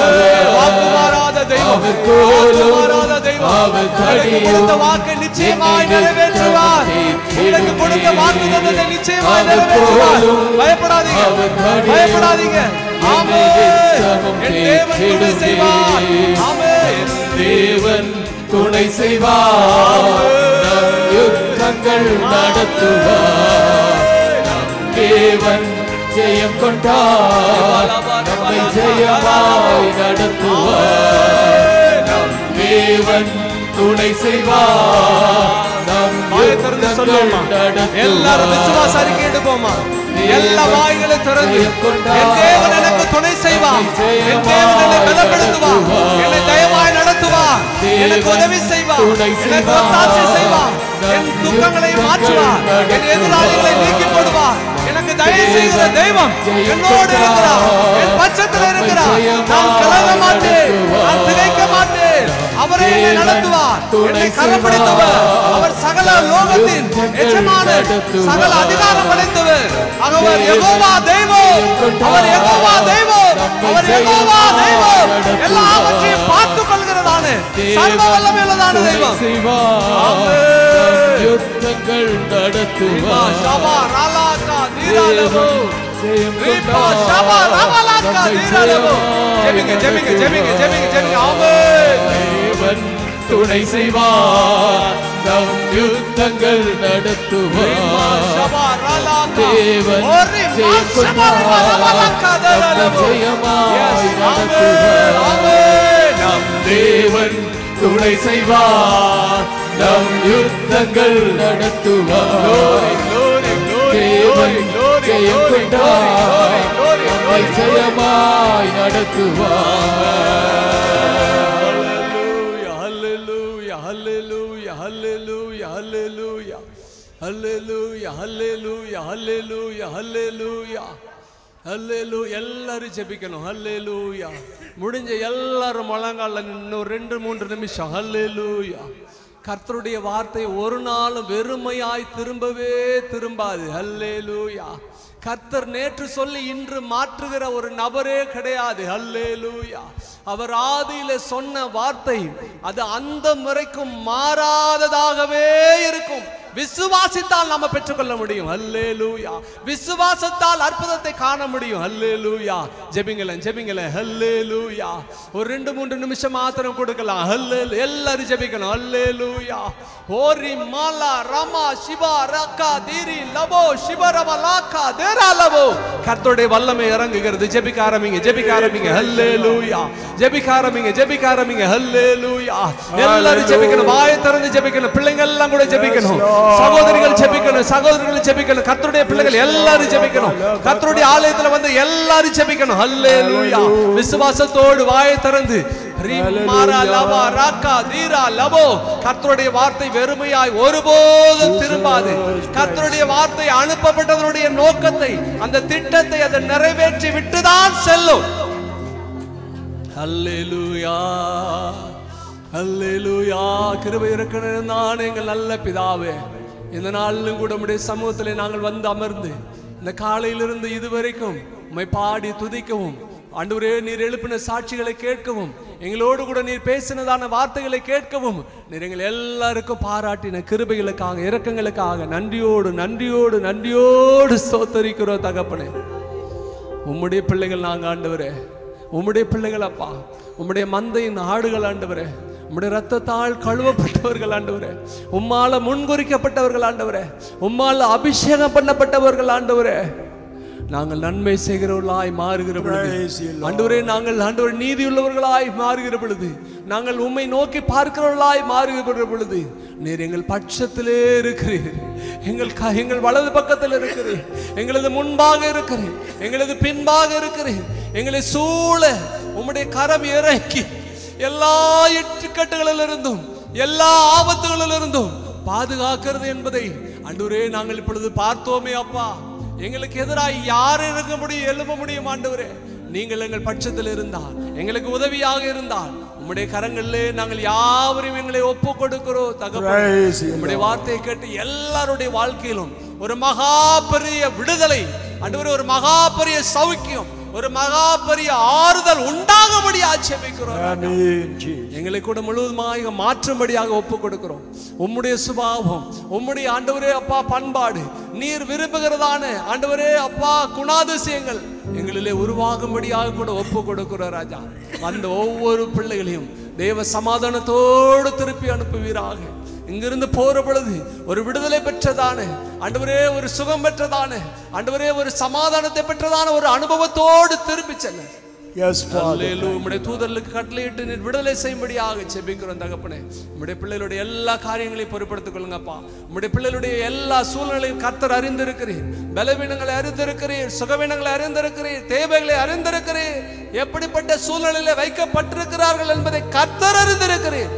அவர் கோலும் அவர் கடியும் வாக்கு நிச்சயமாய் நிறைவேற்றுவார் உங்களுக்கு கொடுத்த வாக்கு தந்தத்தை நிச்சயமாய் அவர் நிறைவேற்றுவார் கோலும் பயப்படாதீங்க அவர் கடியும் பயப்படாதீங்க என்னை நித்தமும் என் தேவன் துணை செய்வார் ஆமென் தேவன் துணை செய்வார் நம் யுத்தங்கள் நடத்துவார் நம் தேவன் ஜெயம் கொண்டார் நம்மை ஜெயமாய் நடத்துவார் நம் தேவன் துணை செய்வார் நம் வாயை திறந்து யுத்தங்கள் சொல்லுவோமா எல்லாரும் விசுவாச நடத்துவார் அறிக்கை எடுப்போமா எல்லா வாய்களை திறந்து என் தேவன் எனக்கு துணை செய்வார் என் தேவன் என்னை பலப்படுத்துவார் என்னை தயவாய் நடத்துவார் எனக்கு உதவி செய்வார் எனக்கு ஒத்தாசை செய்வார் என் துக்கங்களை மாற்றுவார் என் எதிராளிகளை நீக்கி போடுவார் எனக்கு தயவு செய்கிற தெய்வம் என்னோடு இருக்கிறார் என் பட்சத்தில் இருக்கிறார் நான் கலங்க மாட்டேன் நான் திகைக்க மாட்டேன் அவரே என்னை நடத்துவார் என்னை கரப்பிடித்தவர் அவர் சகல லோகத்தின் எஜமான சகல அதிகாரம் படைத்தவர் அவர் யெகோவா தெய்வம் அவர் யெகோவா தெய்வம் அவர் யெகோவா தெய்வம் எல்லாவற்றையும் பார்த்துக் கொள்கிறதான சர்வ வல்லமையுள்ளதான தெய்வம் ஆமென். யுத்தங்கள் ரீபா நடத்துவார் ஷபா ராலாக்கா தீராலவோ. ஜெயம் ரீபா ஷபா ராலாக்கா தீராலவோ. ஜெபிங்க ஜெபிங்க ஜெபிங்க ஜெபிங்க ஜெபிங்க ஆமென் தேவன் துணை செய்வார் நம் யுத்தங்கள் நடத்துவார் ஷபா ராலாக்கா. தேவன் ஓ ரீபா ஜெயம் ஷபா ராலாக்கா கொண்டார் நம்மை தீராலவோ. ஜெயமாய் Yes, நடத்துவார் ஆமென், ஆமென். நம் தேவன் துணை செய்வார் நம் யுத்தங்கள் நடத்துவார் Glory, glory, தேவன் glory, glory, ஜெயம் glory, கொண்டார் glory, glory, நம்மை glory. ஜெயமாய் நடத்துவார் Hallelujah, hallelujah, hallelujah, hallelujah, hallelujah, hallelujah, hallelujah, hallelujah, hallelujah. எல்லாரும் ஜெபிக்கணும் ஹல்லேலூயா முடிஞ்ச எல்லாரும் முழங்கால இன்னும் ரெண்டு மூன்று நிமிஷம் ஹல்லேலூயா கர்த்தருடைய வார்த்தை ஒரு நாளும் வெறுமையாய் திரும்பவே திரும்பாது ஹல்லேலூயா கர்த்தர் நேற்று சொல்லி இன்று மாற்றுகிற ஒரு நபரே கிடையாது ஹல்லேலூயா அவர் ஆதியில சொன்ன வார்த்தை அது அந்த முறைக்கும் மாறாததாகவே இருக்கும் விசுவாசித்தால் நாம பெற்றுக்கொள்ள முடியும் ஹல்லேலூயா விசுவாசத்தால் அற்புதத்தை காண முடியும் ஹல்லேலூயா ஜெபிங்களேன் ஜெபிங்களேன் ஹல்லேலூயா ஒரு ரெண்டு மூன்று நிமிஷம் மாத்திரம் கொடுக்கலாம் ஹல்லே எல்லாரும் ஜெபிக்கணும் ஹல்லேலூயா ஓரி மாலா ரமா சிவா ரக்கா தீரி லபோ சிவரம லாக்கா தேரா லபோ கர்த்தருடைய வல்லமை இறங்குகிறது ஜெபிக்க ஆரம்பிங்க ஜெபிக்க ஆரம்பிங்க ஹல்லேலூயா ஜெபிக்க ஆரம்பிங்க ஜெபிக்க ஆரம்பிங்க ஹல்லேலூயா எல்லாரும் ஜெபிக்கணும் வாயை திறந்து ஜெபிக்கணும் பிள்ளைங்க எல்லாம் கூட ஜெபிக்கணும் சகோதரிகள் ஜெபிக்கணும் சகோதரிகள் ஜெபிக்கணும் கர்த்தருடைய பிள்ளைகள் எல்லாரும் ஜெபிக்கணும் கர்த்தருடைய ஆலயத்துல வந்து எல்லாரும் ஜெபிக்கணும் ஹல்லேலூயா விசுவாசத்தோடு வாயை திறந்து ரிமாரா லவா ராக்கா தீரா லபோ கர்த்தருடைய வார்த்தை வெறுமையாய் ஒருபோதும் திரும்பாது கர்த்தருடைய வார்த்தை அனுப்பப்பட்டதனுடைய நோக்கத்தை அந்த திட்டத்தை அதை நிறைவேற்றி விட்டுதான் செல்லும் ஹல்லேலூயா ஹல்லேலூயா கிருபை இருக்கிற நான் எங்கள் நல்ல பிதாவே இந்த நாளிலும் கூட உம்முடைய சமூகத்திலே நாங்கள் வந்து அமர்ந்து இந்த காலையிலிருந்து இதுவரைக்கும் உம்மை பாடி துதிக்கவும் ஆண்டவரே நீர் எழுப்பின சாட்சிகளை கேட்கவும் எங்களோடு கூட நீர் பேசினதான வார்த்தைகளை கேட்கவும் நீர் எங்கள் எல்லாருக்கும் பாராட்டின கிருபைகளுக்காக இரக்கங்களுக்காக நன்றியோடு நன்றியோடு நன்றியோடு ஸ்தோத்தரிக்கிறோம் தகப்பனே உம்முடைய பிள்ளைகள் நாங்க ஆண்டவரே உம்முடைய பிள்ளைகள் அப்பா உம்முடைய மந்தையின் ஆடுகள் ஆண்டவரே உம்முடைய ரத்தத்தால் கழுவப்பட்டவர்கள் ஆண்டவரே உம்மால முன்குறிக்கப்பட்டவர்கள் ஆண்டவரே உம்மால அபிஷேகம் பண்ணப்பட்டவர்கள் ஆண்டவரே நாங்கள் நன்மை செய்கிறவர்களாய் மாறுகிற பொழுது Praise you, Lord. ஆண்டவரே நாங்கள் ஆண்டவர் நீதியுள்ளவர்களாய் மாறுகிற பொழுது நாங்கள் உம்மை நோக்கி பார்க்கிறவர்களாய் மாறுகிற பொழுது நீர் எங்கள் பட்சத்திலே இருக்கிறீர் எங்கள் க- எங்கள் வலது பக்கத்தில் இருக்கிறீர் எங்களது முன்பாக இருக்கிறீர் எங்களது பின்பாக இருக்கிறீர் எங்களை சூழ உம்முடைய கரம் இறக்கி எல்லா இட்டுக்கட்டுகளிலிருந்தும் எல்லா ஆபத்துகளிலிருந்தும் பாதுகாக்கிறது என்பதை அன்றுவரே நாங்கள் இப்பொழுது பார்த்தோமே அப்பா எங்களுக்கு எதிராக யார் இருக்க முடியும் எழும்ப முடியும் ஆண்டவரே நீங்கள் எங்கள் பட்சத்தில் இருந்தால் எங்களுக்கு உதவியாக இருந்தால் உம்முடைய கரங்களிலே நாங்கள் யாவரையும் எங்களை ஒப்பு கொடுக்கிறோம் தகப்பனே Praise you, உம்முடைய வார்த்தையை கேட்டு எல்லாருடைய வாழ்க்கையிலும் ஒரு மகா பெரிய விடுதலை ஆண்டவரே ஒரு மகா பெரிய சௌக்கியம் ஒரு மகா பெரிய ஆறுதல் உண்டாகும்படி ஆட்சேபிக்கிறோம் Amen, Jesus. எங்களை கூட முழுவதுமாக மாற்றும்படியாக ஒப்பு கொடுக்கிறோம் உம்முடைய சுபாவம் உம்முடைய ஆண்டவரே அப்பா பண்பாடு நீர் விரும்புகிறதான ஆண்டவரே அப்பா குணாதிசயங்கள் எங்களிலே உருவாகும்படியாக கூட ஒப்பு கொடுக்கிறோம் ராஜா அந்த ஒவ்வொரு பிள்ளைகளையும் தேவ சமாதானத்தோடு திருப்பி அனுப்புவீராக இங்கிருந்து போற பொழுது ஒரு விடுதலை பெற்றதான ஆண்டவரே ஒரு சுகம் பெற்றதான ஆண்டவரே ஒரு சமாதானத்தை பெற்றதான ஒரு அனுபவத்தோடு திருப்பி செல்ல Yes, Father. அல்லேலூயா. உம்முடைய தூதர்களுக்கு கட்டளையிட்டு நீர் விடுதலை செய்யும்படியாக செபிக்கிறோம் தகப்பனே உம்முடைய பிள்ளைகளுடைய எல்லா காரியங்களையும் பொறுப்படுத்திக் கொள்ளுங்கப்பா உம்முடைய பிள்ளைகளுடைய எல்லா சூழ்நிலையும் கர்த்தர் அறிந்திருக்கிறீர் பலவீனங்களை அறிந்திருக்கிறீர் சுகவீனங்களை அறிந்திருக்கிறீர் தேவைகளை அறிந்திருக்கிறீர் எப்படிப்பட்ட சூழ்நிலையில வைக்கப்பட்டிருக்கிறார்கள் என்பதை கர்த்தர் அறிந்திருக்கிறீர்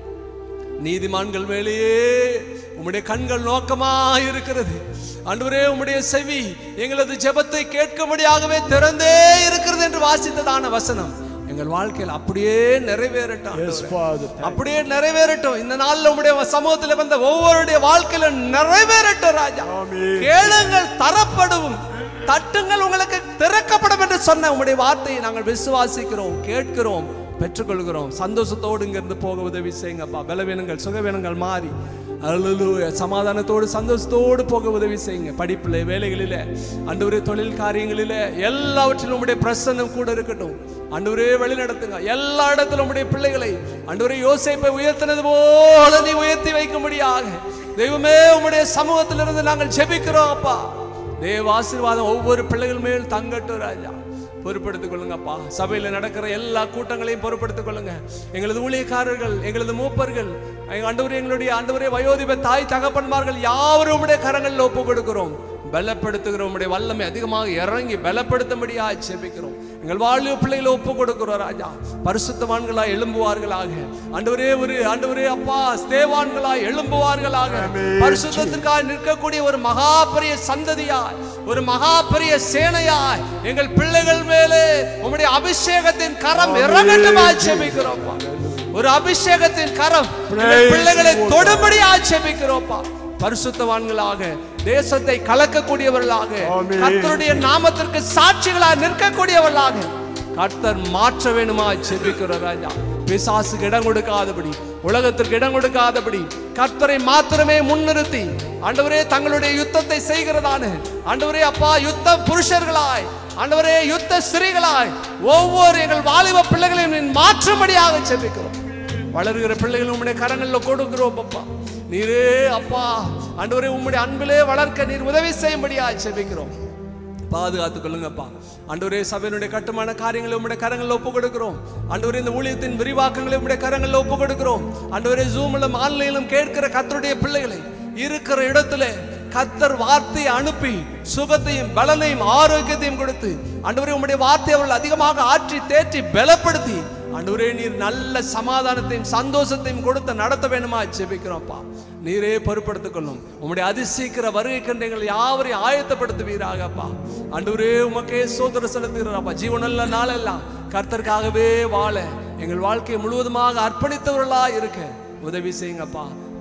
நீதிமான்கள் மேலேயே உம்முடைய கண்கள் நோக்கமாக இருக்கிறது ஆண்டவரே உம்முடைய செவி எங்களது ஜெபத்தை கேட்கும்படியாகவே திறந்தே இருக்கிறது என்று வாசித்ததான வசனம் எங்கள் வாழ்க்கையில் அப்படியே நிறைவேறட்டும் Yes, ஆண்டவரே. Father. Thank அப்படியே நிறைவேறட்டும் இந்த நாள்ல உம்முடைய சமூகத்தில் வந்த ஒவ்வொருடைய வாழ்க்கையில நிறைவேறட்டும் ராஜா Amen. கேளுங்கள் தரப்படும் தட்டுங்கள் உங்களுக்கு திறக்கப்படும் என்று சொன்ன உம்முடைய வார்த்தையை நாங்கள் விசுவாசிக்கிறோம் கேட்கிறோம் பெற்றுக்கொள்கிறோம் சந்தோஷத்தோடு இங்கிருந்து போக உதவி செய்யுங்கப்பா பலவீனங்கள் சுகவீனங்கள் மாறி அல்லேலூயா சமாதானத்தோடு சந்தோஷத்தோடு போக உதவி செய்யுங்க படிப்பில் வேலைகளில அன்றுவரே தொழில் காரியங்களில எல்லாவற்றிலும் உம்முடைய பிரசன்னம் கூட இருக்கட்டும் அன்றுவரே வழி நடத்துங்க எல்லா இடத்திலும் உம்முடைய பிள்ளைகளை அன்றுவரே யோசேப்பை உயர்த்தினது போல நீ உயர்த்தி வைக்கும்படியாக தெய்வமே உம்முடைய சமூகத்திலிருந்து நாங்கள் ஜெபிக்கிறோம் அப்பா தேவ ஆசீர்வாதம் ஒவ்வொரு பிள்ளைகள் மேல் தங்கட்டும் ராஜா பொறுப்படுத்திக் கொள்ளுங்கப்பா சபையில நடக்கிற எல்லா கூட்டங்களையும் பொறுப்படுத்திக் கொள்ளுங்க எங்களது ஊழியக்காரர்கள் எங்களது மூப்பர்கள் எங்க ஆண்டவரே எங்களுடைய ஆண்டவரே வயோதிப தாய் தகப்பன்மார்கள் யாவரும் உம்முடைய கரங்களில் ஒப்பு கொடுக்கிறோம் பலப்படுத்துகிற உம்முடைய வல்லமை அதிகமாக இறங்கி பலப்படுத்தும்படியா செபிக்கிறோம் எங்கள் வாழ்வு பிள்ளைகளை ஒப்பு கொடுக்கிறோம் ராஜா பரிசுத்தவான்களா எழும்புவார்களாக ஆண்டவரே ஒரு ஆண்டவரே அப்பா ஸ்தேவான்களாய் எழும்புவார்களாக பரிசுத்தத்திற்காக நிற்கக்கூடிய ஒரு மகா பெரிய சந்ததியாய் ஒரு மகா பெரிய சேனையாய் எங்கள் பிள்ளைகள் மேலே உம்முடைய அபிஷேகத்தின் கரம் இறங்கட்டும் ஆட்சேபிக்கிறோம்ப்பா ஒரு அபிஷேகத்தின் கரம் எங்கள் Praise பிள்ளைகளை the Lord. தொடும்படி ஆட்சேபிக்கிறோம்ப்பா பரிசுத்தவான்களாக தேசத்தை கலக்கக்கூடியவர்களாக Amen. கர்த்தருடைய நாமத்திற்கு சாட்சிகளாக நிற்கக்கூடியவர்களாக கர்த்தர் மாற்ற வேணுமா செபிக்கிற ராஜா பிசாசுக்கு இடம் கொடுக்காதபடி உலகத்திற்கு இடம் கொடுக்காதபடி கர்த்தரை மாத்திரமே முன்னிறுத்தி ஆண்டவரே தங்களுடைய யுத்தத்தை செய்கிறதான ஆண்டவரே அப்பா யுத்த புருஷர்களாய் ஆண்டவரே யுத்த ஸ்திரீகளாய் ஒவ்வொரு எங்கள் வாலிப பிள்ளைகளையும் நீ மாற்றும்படியாக செபிக்கிறோம் வளர்கிற பிள்ளைகள் உம்முடைய கரங்களில் கொடுக்கிறோம் அப்பா நீரே அப்பா ஆண்டவரே உம்முடைய அன்பிலே வளர்க்க நீர் உதவி செய்யும்படியா செபிக்கிறோம் பாதுகாத்துக் கொள்ளுங்கப்பா ஆண்டவரே சபையினுடைய கட்டுமான காரியங்களை உம்முடைய கரங்களில் ஒப்பு கொடுக்கிறோம் ஆண்டவரே இந்த ஊழியத்தின் விரிவாக்கங்களை உம்முடைய கரங்களில் ஒப்பு கொடுக்கிறோம் ஆண்டவரே ஜூமிலும் ஆன்லைனிலும் கேட்கிற கத்தருடைய பிள்ளைகளை இருக்கிற இடத்துல கத்தர் வார்த்தையை அனுப்பி சுகத்தையும் பலனையும் ஆரோக்கியத்தையும் கொடுத்து ஆண்டவரே உம்முடைய வார்த்தை அவர்கள் அதிகமாக ஆற்றி தேற்றி பலப்படுத்தி ஆண்டவரே நீர் நல்ல சமாதானத்தையும் சந்தோஷத்தையும் கொடுத்து நடத்த வேணுமா ஜெபிக்கிறோம்ப்பா நீரே பொறுப்படுத்திக் கொள்ளும் உம்முடைய அதிசீக்கிர வருகை கண்டு எங்களை யாவரையும் ஆயத்தப்படுத்துவீராகப்பா ஆண்டவரே உமக்கே சோதர செலுத்துகிறாப்பா ஜீவனல்ல நாளெல்லாம் கர்த்தருக்காகவே வாழ எங்கள் வாழ்க்கையை முழுவதுமாக அர்ப்பணித்தவர்களா இருக்க உதவி செய்யுங்கப்பா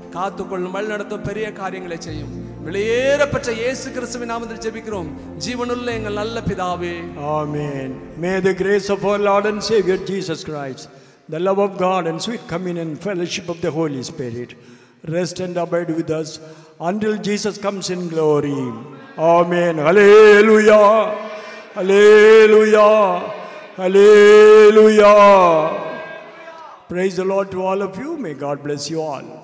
காத்துக்கொள்ளும் வழிநடத்தும் பெரிய காரியங்களை செய்யும் வெளியேறப்பட்ட இயேசு கிறிஸ்துவின் நாமத்தில் ஜெபிக்கிறோம் ஜீவனுள்ள எங்கள் நல்ல பிதாவே Amen. May the grace of our Lord and Savior Jesus Christ, the love of God, and sweet communion and fellowship of the Holy Spirit rest and abide with us until Jesus comes in glory. Amen. Hallelujah. Hallelujah. Hallelujah. Praise the Lord to all of you. May God bless you all.